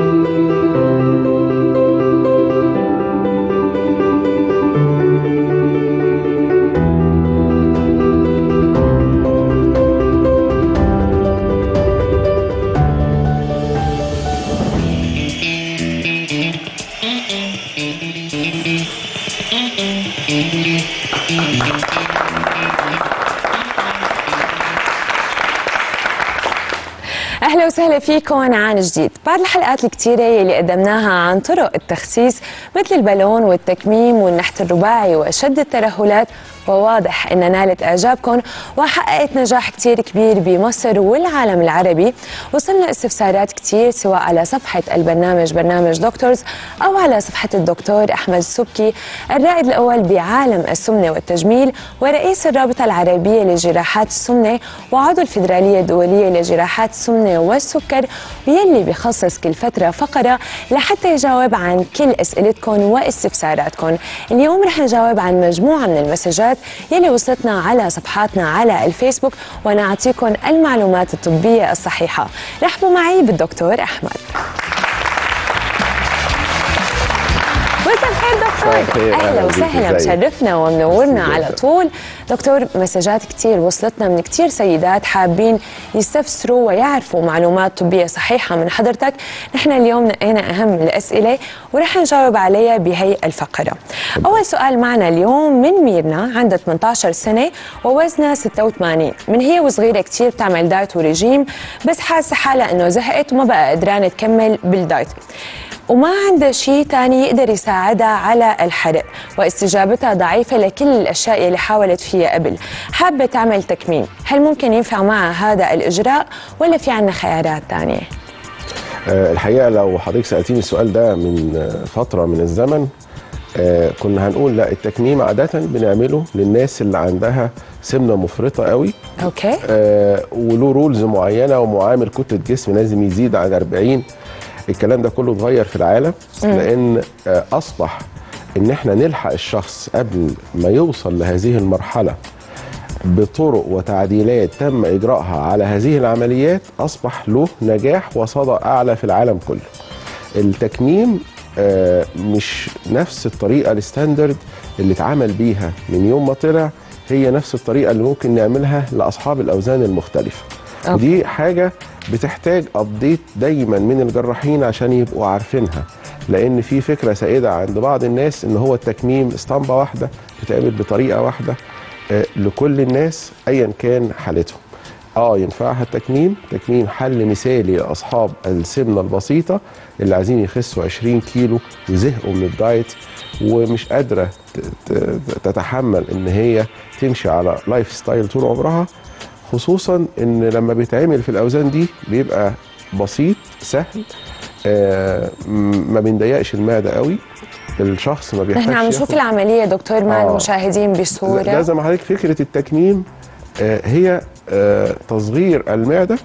اهلا وسهلا فيكم عن جديد بعد الحلقات الكتيرة يلي قدمناها عن طرق التخسيس مثل البالون والتكميم والنحت الرباعي وشد الترهلات وواضح ان نالت اعجابكم وحققت نجاح كتير كبير بمصر والعالم العربي وصلنا استفسارات كتير سواء على صفحه البرنامج برنامج دكتورز او على صفحه الدكتور احمد السبكي الرائد الاول بعالم السمنه والتجميل ورئيس الرابطه العربيه لجراحات السمنه وعضو الفيدراليه الدوليه لجراحات السمنه والسكر ويلي بيخصص كل فتره فقره لحتى يجاوب عن كل اسئلتكم واستفساراتكم اليوم رح نجاوب عن مجموعه من المسجات يلي وصلتنا على صفحاتنا على الفيسبوك ونعطيكم المعلومات الطبيه الصحيحه رحبوا معي بالدكتور احمد مساء الخير مساء دكتور الخير، أهلا اهلا بيك، وسهلا إزيك؟ مشرفنا ومنورنا ميرسي على جداً. طول دكتور مسجات كتير وصلتنا من كتير سيدات حابين يستفسروا ويعرفوا معلومات طبية صحيحة من حضرتك نحن اليوم نقينا أهم الأسئلة ورح نجاوب عليها بهي الفقرة أول سؤال معنا اليوم من ميرنا عندها 18 سنة ووزنها 86 من هي وصغيرة كتير بتعمل دايت وريجيم بس حاسة حالها أنه زهقت وما بقى قدرانة تكمل بالدايت وما عندها شيء تاني يقدر يساعدها على الحرق واستجابتها ضعيفة لكل الأشياء اللي حاولت فيها قبل حابة تعمل تكميم هل ممكن ينفع معها هذا الإجراء ولا في عنا خيارات تانية؟ آه، الحقيقه لو حضرتك سالتيني السؤال ده من آه، فتره من الزمن آه، كنا هنقول لا التكميم عاده بنعمله للناس اللي عندها سمنه مفرطه قوي أوكي آه، وله رولز معينه ومعامل كتله جسم لازم يزيد عن 40 الكلام ده كله اتغير في العالم لان آه، اصبح ان احنا نلحق الشخص قبل ما يوصل لهذه المرحله بطرق وتعديلات تم اجراءها على هذه العمليات اصبح له نجاح وصدى اعلى في العالم كله. التكميم آه، مش نفس الطريقه الستاندرد اللي اتعمل بيها من يوم ما طلع هي نفس الطريقه اللي ممكن نعملها لاصحاب الاوزان المختلفه. ودي حاجه بتحتاج ابديت دايما من الجراحين عشان يبقوا عارفينها لان في فكره سائده عند بعض الناس ان هو التكميم اسطمبه واحده بتعمل بطريقه واحده آه، لكل الناس ايا كان حالتهم اه ينفعها التكميم تكميم حل مثالي لاصحاب السمنه البسيطه اللي عايزين يخسوا 20 كيلو وزهقوا من الدايت ومش قادره ت- ت- تتحمل ان هي تمشي على لايف ستايل طول عمرها خصوصا ان لما بيتعمل في الاوزان دي بيبقى بسيط سهل آه م- ما بنضيقش المعده قوي الشخص ما بيحتاجش نحن عم نشوف ياخد- العمليه دكتور مع آه. المشاهدين لا بصوره زي ما حضرتك فكره التكميم آه، هي آه، تصغير المعده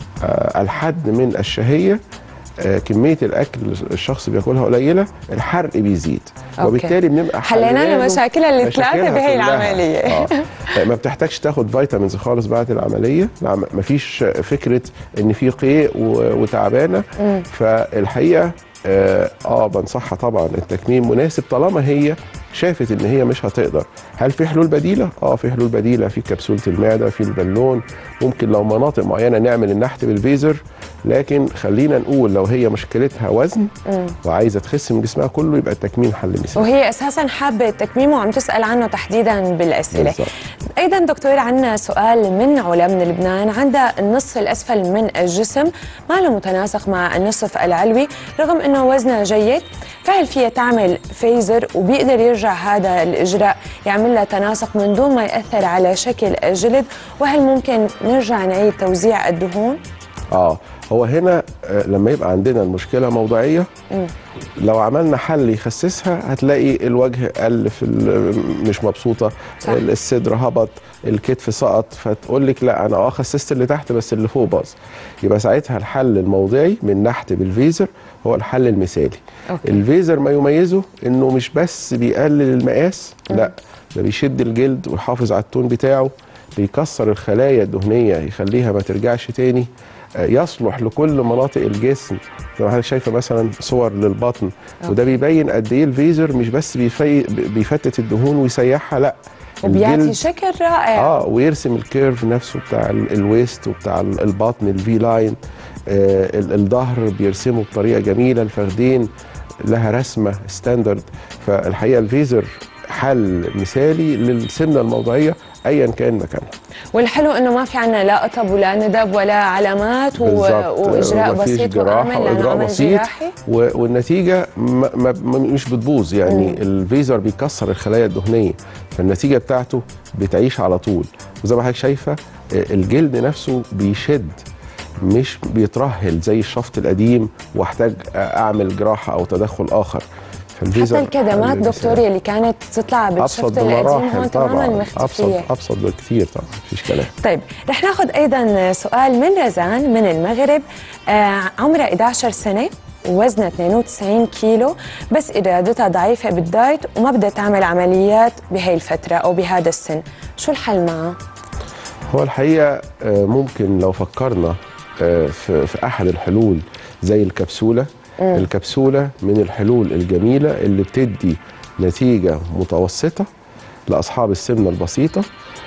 آه، الحد من الشهيه آه، كميه الاكل الشخص بياكلها قليله الحرق بيزيد أوكي. وبالتالي بنبقى حلينا لنا حلينا له مشاكلها الثلاثه مشاكلها بهي كلها. العمليه آه. ما بتحتاجش تاخد فيتامينز خالص بعد العمليه لا ما فيش فكره ان في قيء و- وتعبانه مم. فالحقيقه اه آه، بنصحها طبعا التكميم مناسب طالما هي شافت ان هي مش هتقدر هل في حلول بديله اه في حلول بديله في كبسوله المعده في البالون ممكن لو مناطق معينه نعمل النحت بالفيزر لكن خلينا نقول لو هي مشكلتها وزن مم. وعايزه تخس من جسمها كله يبقى التكميم حل مثالي وهي اساسا حابه التكميم وعم تسال عنه تحديدا بالاسئله بالظبط. ايضا دكتور عندنا سؤال من علا من لبنان عندها النصف الاسفل من الجسم ما له متناسق مع النصف العلوي رغم انه وزنها جيد فهل فيها تعمل فيزر وبيقدر يرجع هذا الاجراء يعمل لها تناسق من دون ما ياثر على شكل الجلد وهل ممكن نرجع نعيد توزيع الدهون اه هو هنا آه، لما يبقى عندنا المشكله موضعيه مم. لو عملنا حل يخسسها هتلاقي الوجه قل في ال- مش مبسوطه صح. الصدر هبط الكتف سقط فتقول لك لا انا اه خسست اللي تحت بس اللي فوق باظ يبقى ساعتها الحل الموضعي من نحت بالفيزر هو الحل المثالي أوكي. الفيزر ما يميزه انه مش بس بيقلل المقاس لا ده بيشد الجلد ويحافظ على التون بتاعه بيكسر الخلايا الدهنيه يخليها ما ترجعش تاني آه، يصلح لكل مناطق الجسم زي ما حضرتك شايفه مثلا صور للبطن وده بيبين قد ايه الفيزر مش بس بيفي بيفتت الدهون ويسيحها لا وبيعطي الجلد- شكل رائع اه ويرسم الكيرف نفسه بتاع ال- الويست وبتاع ال- البطن الفي لاين آه ال- الظهر بيرسمه بطريقه جميله الفخدين لها رسمه ستاندرد فالحقيقه الفيزر حل مثالي للسمنه الموضعيه ايا كان مكانها والحلو انه ما في عندنا لا قطب ولا ندب ولا علامات و... بالظبط. واجراء ومفيش بسيط جراحه وآمن لأنه واجراء عمل بسيط جراحي و- والنتيجه ما ما ما- مش بتبوظ يعني مم. الفيزر بيكسر الخلايا الدهنيه فالنتيجه بتاعته بتعيش على طول وزي ما حضرتك شايفه آه، الجلد نفسه بيشد مش بيترهل زي الشفط القديم واحتاج آه، اعمل جراحه او تدخل اخر حتى فالفيزر الكدمات حل دكتور مثالي. يلي كانت تطلع ابسط بالشفط القديم بمراحل هون تماما طبعا مختفيه ابسط ابسط بكتير طبعا مفيش كلام طيب رح ناخذ ايضا سؤال من رزان من المغرب آه عمرها 11 سنه ووزنها 92 كيلو بس ارادتها ضعيفه بالدايت وما بدها تعمل عمليات بهي الفتره او بهذا السن شو الحل معها هو الحقيقه آه، ممكن لو فكرنا آه، في في احد الحلول زي الكبسوله مم. الكبسوله من الحلول الجميله اللي بتدي نتيجه متوسطه لاصحاب السمنه البسيطه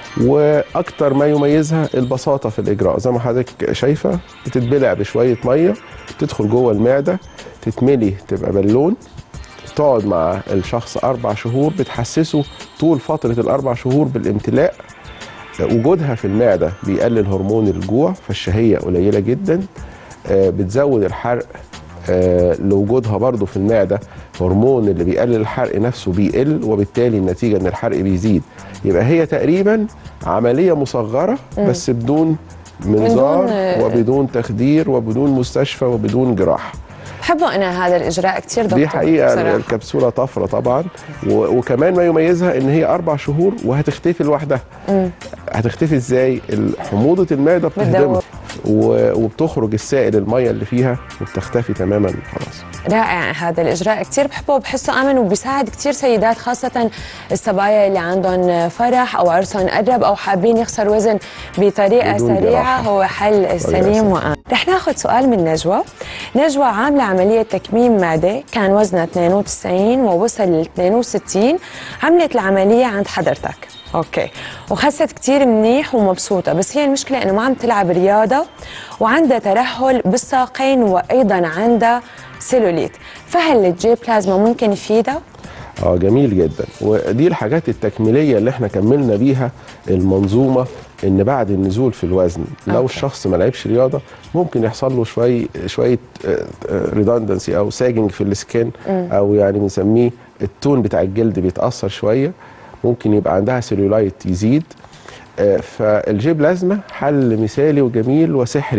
واكتر ما يميزها البساطه في الاجراء زي ما حضرتك شايفه بتتبلع بشويه ميه تدخل جوه المعده تتملي تبقى بالون تقعد مع الشخص اربع شهور بتحسسه طول فتره الاربع شهور بالامتلاء وجودها في المعده بيقلل هرمون الجوع فالشهيه قليله جدا آه، بتزود الحرق آه، لوجودها برضو في المعده هرمون اللي بيقلل الحرق نفسه بيقل وبالتالي النتيجه ان الحرق بيزيد يبقى هي تقريبا عمليه مصغره مم. بس بدون منظار آه، وبدون تخدير وبدون مستشفى وبدون جراحه بحبه انا هذا الاجراء كثير دكتور دي حقيقه بصراحة. الكبسوله طفره طبعا و- وكمان ما يميزها ان هي اربع شهور وهتختفي لوحدها مم. هتختفي ازاي ال- حموضه المعده بتهدمها بتدور. و- وبتخرج السائل الميه اللي فيها وبتختفي تماما خلاص رائع هذا الاجراء كثير بحبه وبحسه امن وبيساعد كثير سيدات خاصه الصبايا اللي عندهم فرح او عرسهم قرب او حابين يخسروا وزن بطريقه بدون سريعه جراحة. هو حل سليم سليمة. وامن رح ناخذ سؤال من نجوى نجوى عامله عمليه تكميم معده كان وزنها 92 ووصل ل 62 عملت العمليه عند حضرتك اوكي وخست كتير منيح ومبسوطه بس هي المشكله انه ما عم تلعب رياضه وعندها ترهل بالساقين وايضا عندها سيلوليت فهل الجي بلازما ممكن يفيدها اه جميل جدا ودي الحاجات التكميليه اللي احنا كملنا بيها المنظومه ان بعد النزول في الوزن لو أوكي. الشخص ما لعبش رياضه ممكن يحصل له شويه شويه ريدندنسي او ساجنج في السكين مم. او يعني بنسميه التون بتاع الجلد بيتاثر شويه ممكن يبقى عندها سيلولايت يزيد آه، فالجيب لازمه حل مثالي وجميل وسحري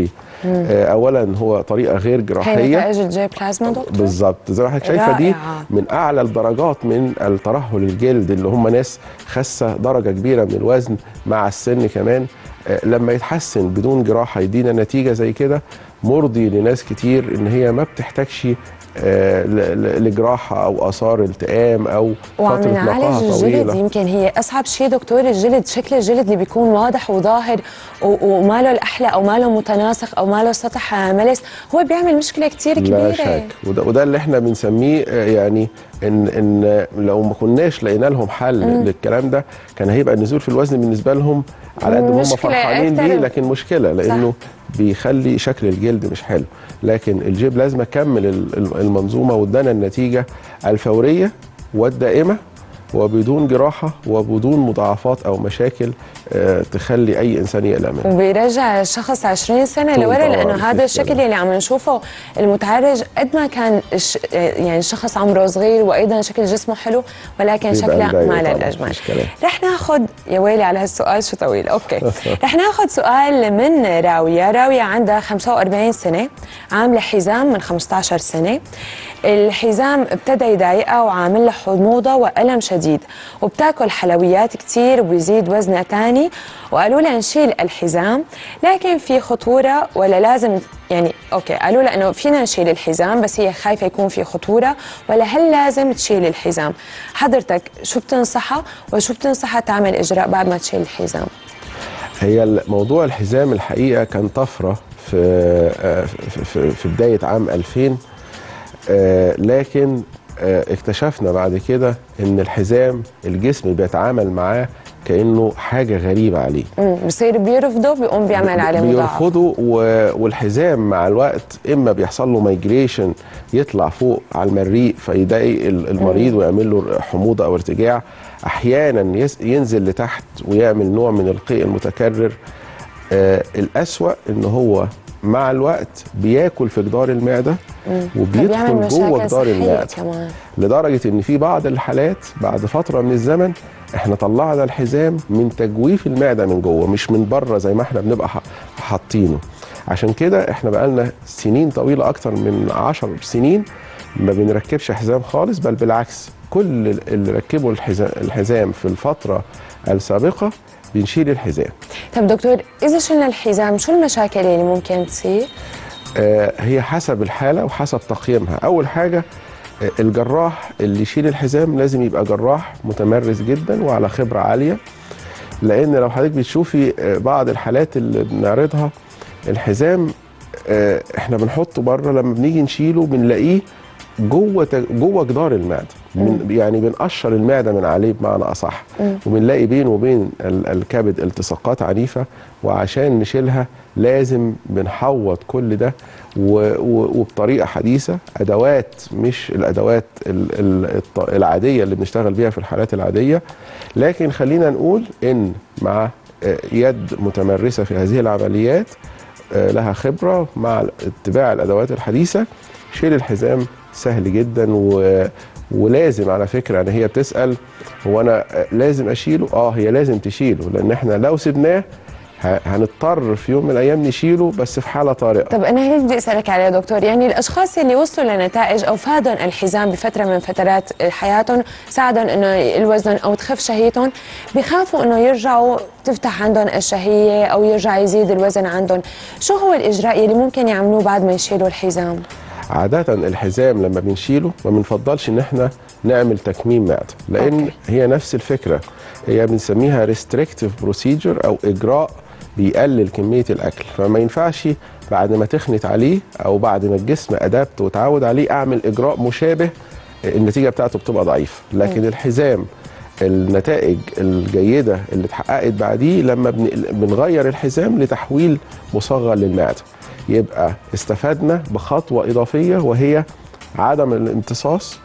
مم. آه، اولا هو طريقه غير هي جراحيه نتائج الجي بلازما دكتور بالظبط زي ما حضرتك شايفه دي رائعة. من اعلى الدرجات من الترهل الجلد اللي هم ناس خاسه درجه كبيره من الوزن مع السن كمان آه، لما يتحسن بدون جراحه يدينا نتيجه زي كده مرضي لناس كتير ان هي ما بتحتاجش آه، ل- ل- لجراحه او اثار التئام او وعم فتره نعالج نقاهه الجلد طويله يمكن هي اصعب شيء دكتور الجلد شكل الجلد اللي بيكون واضح وظاهر و- وما له الاحلى او ما له متناسق او ما له سطح ملس هو بيعمل مشكله كثير كبيره لا شك وده, وده اللي احنا بنسميه آه، يعني ان ان لو ما كناش لقينا لهم حل مم. للكلام ده كان هيبقى النزول في الوزن بالنسبه لهم على قد ما هم مشكلة فرحانين أكتر. بيه لكن مشكله لانه بيخلي شكل الجلد مش حلو لكن الجيب لازم كمل ال- ال- المنظومه وادانا النتيجه الفوريه والدائمه وبدون جراحه وبدون مضاعفات او مشاكل آه، تخلي اي انسان يقلق منها وبيرجع الشخص 20 سنه طبعاً، لورا لانه مفيش هذا الشكل كلام. اللي عم نشوفه المتعرج قد ما كان الش... يعني الشخص عمره صغير وايضا شكل جسمه حلو ولكن بيبقى شكله مضايق ما طبعاً، للاجمال مفيش كلام. رح ناخذ يا ويلي على هالسؤال شو طويل اوكي رح ناخذ سؤال من راويه راويه عندها 45 سنه عامله حزام من 15 سنه الحزام ابتدى يضايقها وعامل لها حموضه والم شديد وبتاكل حلويات كتير وبيزيد وزنها تاني وقالوا لها نشيل الحزام لكن في خطوره ولا لازم يعني اوكي قالوا لها انه فينا نشيل الحزام بس هي خايفه يكون في خطوره ولا هل لازم تشيل الحزام حضرتك شو بتنصحها وشو بتنصحها تعمل اجراء بعد ما تشيل الحزام هي موضوع الحزام الحقيقه كان طفره في آه، في- في في بدايه عام 2000 آه، لكن آه، اكتشفنا بعد كده ان الحزام الجسم بيتعامل معاه كانه حاجه غريبه عليه امم بصير بيرفضه بيقوم بيعمل عليه مضاعف بيرفضوا و- والحزام مع الوقت اما بيحصل له مايجريشن يطلع فوق على المريء فيضايق ال- المريض ويعمل له حموضه او ارتجاع احيانا يس- ينزل لتحت ويعمل نوع من القيء المتكرر آه الاسوا ان هو مع الوقت بياكل في جدار المعده مم. وبيدخل فبيعمل جوه مشاكل جدار صحية المعده كمان لدرجه ان في بعض الحالات بعد فتره من الزمن احنا طلعنا الحزام من تجويف المعده من جوه مش من بره زي ما احنا بنبقى ح- حاطينه عشان كده احنا بقالنا سنين طويله اكتر من عشر سنين ما بنركبش حزام خالص بل بالعكس كل اللي ركبوا الحزام, الحزام في الفتره السابقه بنشيل الحزام طب دكتور اذا شلنا الحزام شو المشاكل اللي ممكن تصير آه، هي حسب الحالة وحسب تقييمها أول حاجة آه، الجراح اللي يشيل الحزام لازم يبقى جراح متمرس جدا وعلى خبرة عالية لأن لو حضرتك بتشوفي آه، بعض الحالات اللي بنعرضها الحزام آه، احنا بنحطه بره لما بنيجي نشيله بنلاقيه جوه ت- جوه جدار المعده من يعني بنقشر المعده من عليه بمعنى اصح مم. وبنلاقي بينه وبين ال- الكبد التصاقات عنيفه وعشان نشيلها لازم بنحوط كل ده و- و- وبطريقه حديثه ادوات مش الادوات ال- ال- الط- العاديه اللي بنشتغل بيها في الحالات العاديه لكن خلينا نقول ان مع آه، يد متمرسه في هذه العمليات آه، لها خبره مع اتباع الادوات الحديثه شيل الحزام سهل جدا و... ولازم على فكره ان هي بتسال هو انا آه، لازم اشيله اه هي لازم تشيله لان احنا لو سبناه ه- هنضطر في يوم من الايام نشيله بس في حاله طارئه طب انا هيك بدي اسالك عليه يا دكتور يعني الاشخاص اللي وصلوا لنتائج او فادهم الحزام بفتره من فترات حياتهم ساعدهم انه الوزن او تخف شهيتهم بخافوا انه يرجعوا تفتح عندهم الشهيه او يرجع يزيد الوزن عندهم شو هو الاجراء اللي ممكن يعملوه بعد ما يشيلوا الحزام عادة الحزام لما بنشيله ما بنفضلش ان احنا نعمل تكميم معدة لان أوكي. هي نفس الفكرة هي بنسميها ريستريكتيف بروسيجر او اجراء بيقلل كمية الاكل فما ينفعش بعد ما تخنت عليه او بعد ما الجسم ادابت وتعود عليه اعمل اجراء مشابه النتيجة بتاعته بتبقى ضعيفة لكن مم. الحزام النتائج الجيدة اللي اتحققت بعديه لما بن- بنغير الحزام لتحويل مصغر للمعدة يبقى استفدنا بخطوة إضافية وهي عدم الامتصاص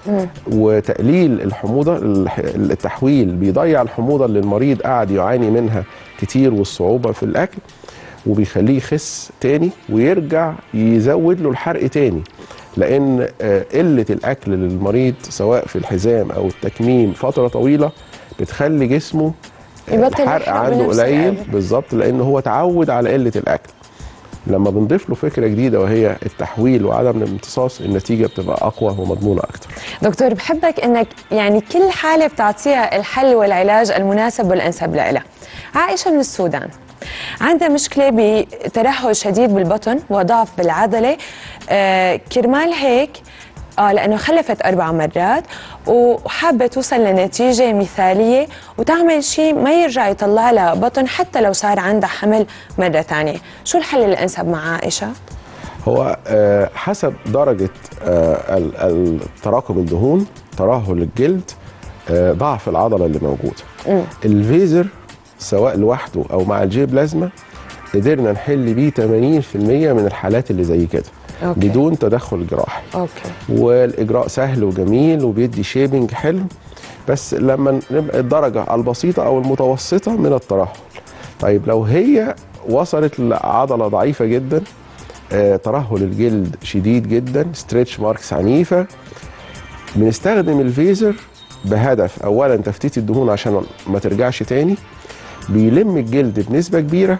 وتقليل الحموضة الح- التحويل بيضيع الحموضة اللي المريض قاعد يعاني منها كتير والصعوبة في الأكل وبيخليه يخس تاني ويرجع يزود له الحرق تاني لأن آه، قلة الأكل للمريض سواء في الحزام أو التكميم فترة طويلة بتخلي جسمه آه، يبطل الحرق يحرق عنده بنفس قليل القدر. بالظبط لأن هو اتعود على قلة الأكل لما بنضيف له فكره جديده وهي التحويل وعدم الامتصاص النتيجه بتبقى اقوى ومضمونه اكتر دكتور بحبك انك يعني كل حاله بتعطيها الحل والعلاج المناسب والانسب لها عائشه من السودان عندها مشكله بترهل شديد بالبطن وضعف بالعضله آه كرمال هيك اه لانه خلفت اربع مرات وحابه توصل لنتيجه مثاليه وتعمل شيء ما يرجع يطلع لها بطن حتى لو صار عندها حمل مره ثانيه شو الحل الانسب مع عائشه هو آه، حسب درجة آه، ال- ال- تراكم الدهون ترهل الجلد آه، ضعف العضلة اللي موجودة مم. الفيزر سواء لوحده أو مع الجي بلازما قدرنا نحل بيه 80% من الحالات اللي زي كده أوكي. بدون تدخل جراحي اوكي والاجراء سهل وجميل وبيدي شيبنج حلو بس لما نبقى الدرجه البسيطه او المتوسطه من الترهل طيب لو هي وصلت لعضله ضعيفه جدا آه، ترهل الجلد شديد جدا ستريتش ماركس عنيفه بنستخدم الفيزر بهدف اولا تفتيت الدهون عشان ما ترجعش تاني بيلم الجلد بنسبه كبيره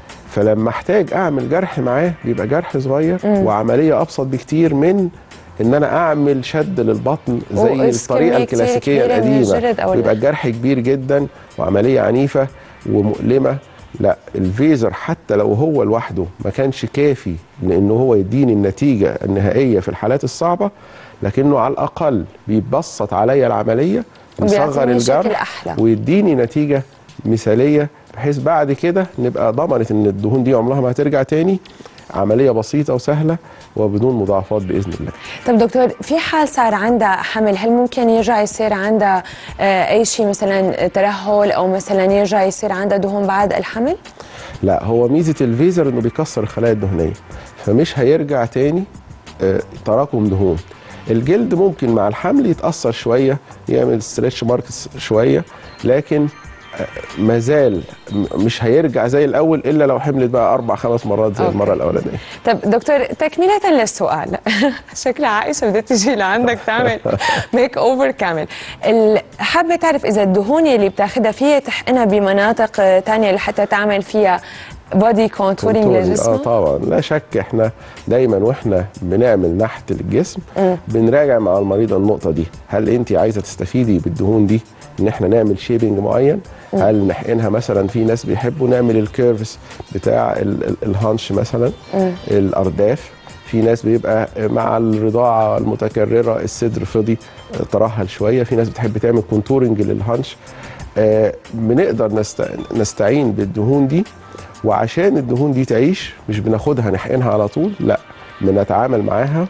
فلما احتاج اعمل جرح معاه بيبقى جرح صغير مم. وعمليه ابسط بكتير من ان انا اعمل شد للبطن زي وقص الطريقه كمية كتير الكلاسيكيه كبيرة من القديمه الجلد أو بيبقى ال- الجرح كبير جدا وعمليه عنيفه ومؤلمه لا الفيزر حتى لو هو لوحده ما كانش كافي لانه هو يديني النتيجه النهائيه في الحالات الصعبه لكنه على الاقل بيبسط عليا العمليه يصغر وبيعطيني شكل الجرح أحلى. ويديني نتيجه مثاليه بحيث بعد كده نبقى ضمنت ان الدهون دي عمرها ما هترجع تاني عمليه بسيطه وسهله وبدون مضاعفات باذن الله طب دكتور في حال صار عندها حمل هل ممكن يرجع يصير عندها آه، اي شيء مثلا ترهل او مثلا يرجع يصير عندها دهون بعد الحمل لا هو ميزه الفيزر انه بيكسر الخلايا الدهنيه فمش هيرجع تاني آه، تراكم دهون الجلد ممكن مع الحمل يتاثر شويه يعمل ستريتش ماركس شويه لكن آه، مازال م- مش هيرجع زي الاول الا لو حملت بقى اربع خمس مرات زي أوكي. المره الاولانيه طب دكتور تكملة للسؤال شكلها عائشة بدها تجي لعندك تعمل ميك اوفر كامل ال- حابة تعرف إذا الدهون اللي بتاخدها فيها تحقنها بمناطق آه، تانية لحتى تعمل فيها بودي كونتورينج كنترول. اه للجسم طبعا لا شك احنا دايما واحنا بنعمل نحت للجسم مم. بنراجع مع المريضه النقطه دي هل انت عايزه تستفيدي بالدهون دي ان احنا نعمل شيبنج معين مم. هل نحقنها مثلا في ناس بيحبوا نعمل الكيرفز بتاع ال- ال- الهانش مثلا مم. الارداف في ناس بيبقى مع الرضاعه المتكرره الصدر فضي آه، ترهل شويه في ناس بتحب تعمل كونتورنج للهانش آه، بنقدر نست... نستعين بالدهون دي وعشان الدهون دي تعيش مش بناخدها نحقنها على طول لا بنتعامل معاها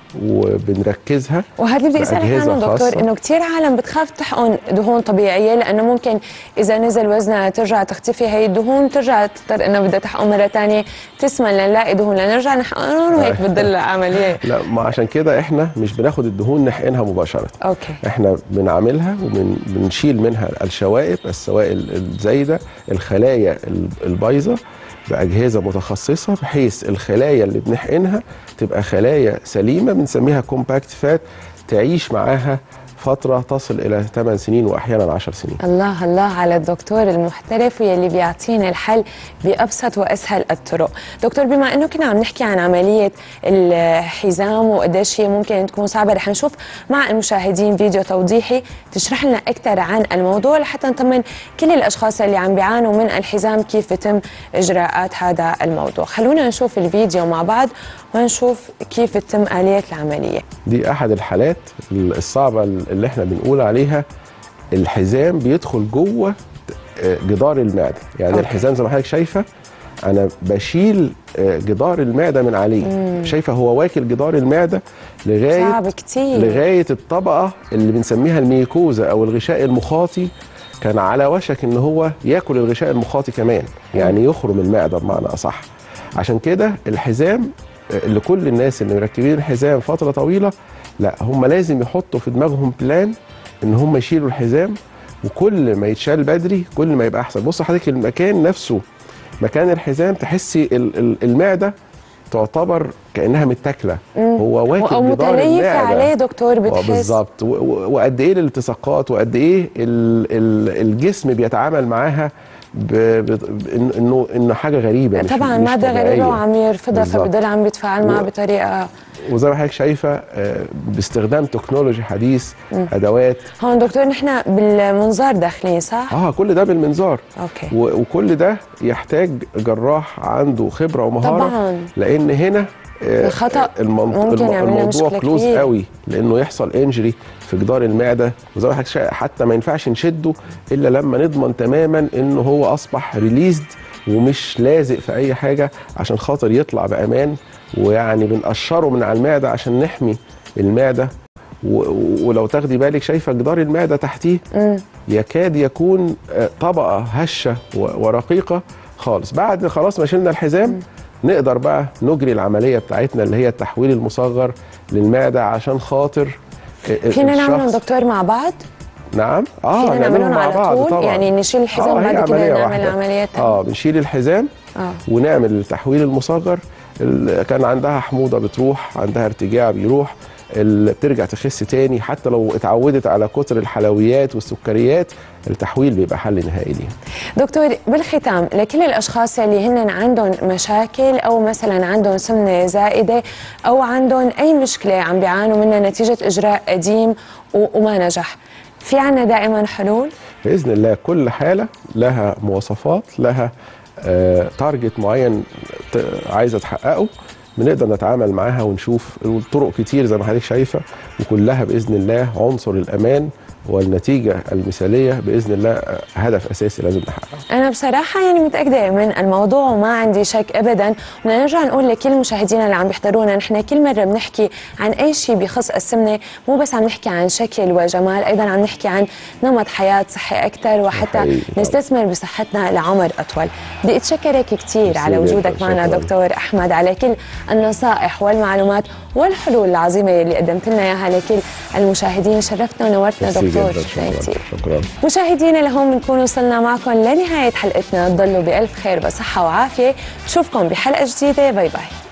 وبنركزها وهذا اللي بدي اسالك بأجهزة عنه دكتور خاصة. انه كثير عالم بتخاف تحقن دهون طبيعيه لانه ممكن اذا نزل وزنها ترجع تختفي هي الدهون ترجع تضطر انها بدها تحقن مره ثانيه تسمن لنلاقي دهون لنرجع نحقنهم وهيك بتضل عمليه لا ما عشان كده احنا مش بناخد الدهون نحقنها مباشره اوكي احنا بنعملها وبنشيل منها الشوائب السوائل الزايده الخلايا ال- البايظه باجهزه متخصصه بحيث الخلايا اللي بنحقنها تبقى خلايا سليمه بنسميها كومباكت فات تعيش معاها فتره تصل الى 8 سنين واحيانا 10 سنين الله الله على الدكتور المحترف واللي بيعطينا الحل بابسط واسهل الطرق دكتور بما انه كنا عم نحكي عن عمليه الحزام وقديش هي ممكن تكون صعبه رح نشوف مع المشاهدين فيديو توضيحي تشرح لنا اكثر عن الموضوع لحتى نطمن كل الاشخاص اللي عم بيعانوا من الحزام كيف بتم اجراءات هذا الموضوع خلونا نشوف الفيديو مع بعض ونشوف كيف تتم اليه العمليه دي احد الحالات الصعبه اللي احنا بنقول عليها الحزام بيدخل جوه جدار المعده يعني أوكي. الحزام زي ما حضرتك شايفه انا بشيل جدار المعده من عليه مم. شايفه هو واكل جدار المعده لغايه صعب كتير لغايه الطبقه اللي بنسميها الميكوزا او الغشاء المخاطي كان على وشك ان هو ياكل الغشاء المخاطي كمان يعني يخرم المعده بمعنى اصح عشان كده الحزام اللي كل الناس اللي مركبين الحزام فتره طويله لا هم لازم يحطوا في دماغهم بلان ان هم يشيلوا الحزام وكل ما يتشال بدري كل ما يبقى احسن بص حضرتك المكان نفسه مكان الحزام تحسي ال- ال- المعده تعتبر كانها متاكله هو واكل او جدار متليفه المعده عليه دكتور آه، بتحس بالظبط و- و- وقد ايه الالتصاقات وقد ايه ال- ال- الجسم بيتعامل معاها ب... ب... إن- انه انه حاجه غريبه مش طبعا مش ماده غريبه طبيعية. وعم يرفضها بالظبط. فبدل عم بيتفاعل معها و- بطريقه وزي ما حضرتك شايفه آه، باستخدام تكنولوجي حديث مم. ادوات هون دكتور نحن بالمنظار داخلين صح؟ اه كل ده بالمنظار اوكي و- وكل ده يحتاج جراح عنده خبره ومهاره طبعاً. لان هنا آه، الخطأ المنط... ممكن الم- يعمل لنا الموضوع مشكلة كلوز كبيرة. قوي لانه يحصل انجري في جدار المعده وزي ما حضرتك شا- حتى ما ينفعش نشده الا لما نضمن تماما انه هو اصبح ريليزد ومش لازق في اي حاجه عشان خاطر يطلع بامان ويعني بنقشره من على المعده عشان نحمي المعده و... و- ولو تاخدي بالك شايفه جدار المعده تحتيه مم. يكاد يكون آه، طبقه هشه و- ورقيقه خالص بعد خلاص ما شلنا الحزام نقدر بقى نجري العمليه بتاعتنا اللي هي التحويل المصغر للمعده عشان خاطر آه، فينا الشخص- نعملهم دكتور مع بعض؟ نعم اه فينا نعملهم نعملهم مع على بعض طول؟ طبعا يعني نشيل الحزام آه، هي بعد كده عملية نعمل واحدة. عملية تانية. اه بنشيل الحزام اه ونعمل التحويل المصغر ال- كان عندها حموضه بتروح عندها ارتجاع بيروح ال- بترجع تخس تاني حتى لو اتعودت على كتر الحلويات والسكريات التحويل بيبقى حل نهائي ليها دكتور بالختام لكل الاشخاص اللي هن عندهم مشاكل او مثلا عندهم سمنه زائده او عندهم اي مشكله عم بيعانوا منها نتيجه اجراء قديم و- وما نجح في عنا دائما حلول باذن الله كل حاله لها مواصفات لها آه تارجت معين ت- عايزه تحققه بنقدر نتعامل معاها ونشوف الطرق كتير زي ما حضرتك شايفه وكلها باذن الله عنصر الامان والنتيجه المثاليه باذن الله آه، هدف اساسي لازم نحققه أنا بصراحة يعني متأكدة من الموضوع وما عندي شك أبدا بدنا نرجع نقول لكل مشاهدينا اللي عم بيحضرونا نحن كل مرة بنحكي عن أي شيء بيخص السمنة مو بس عم نحكي عن شكل وجمال أيضا عم نحكي عن نمط حياة صحي أكثر وحتى حقيقي طبعاً. نستثمر بصحتنا لعمر أطول بدي أتشكرك كثير على ميرسي وجودك جداً، معنا شكراً. دكتور أحمد على كل النصائح والمعلومات والحلول العظيمة اللي قدمت لنا إياها لكل المشاهدين شرفتنا ونورتنا ميرسي دكتور جداً، شكراً شكرا كثير شكرا مشاهدينا لهون بنكون وصلنا معكم لنهاية حلقتنا تضلوا بألف خير وصحة وعافية نشوفكم بحلقة جديدة باي باي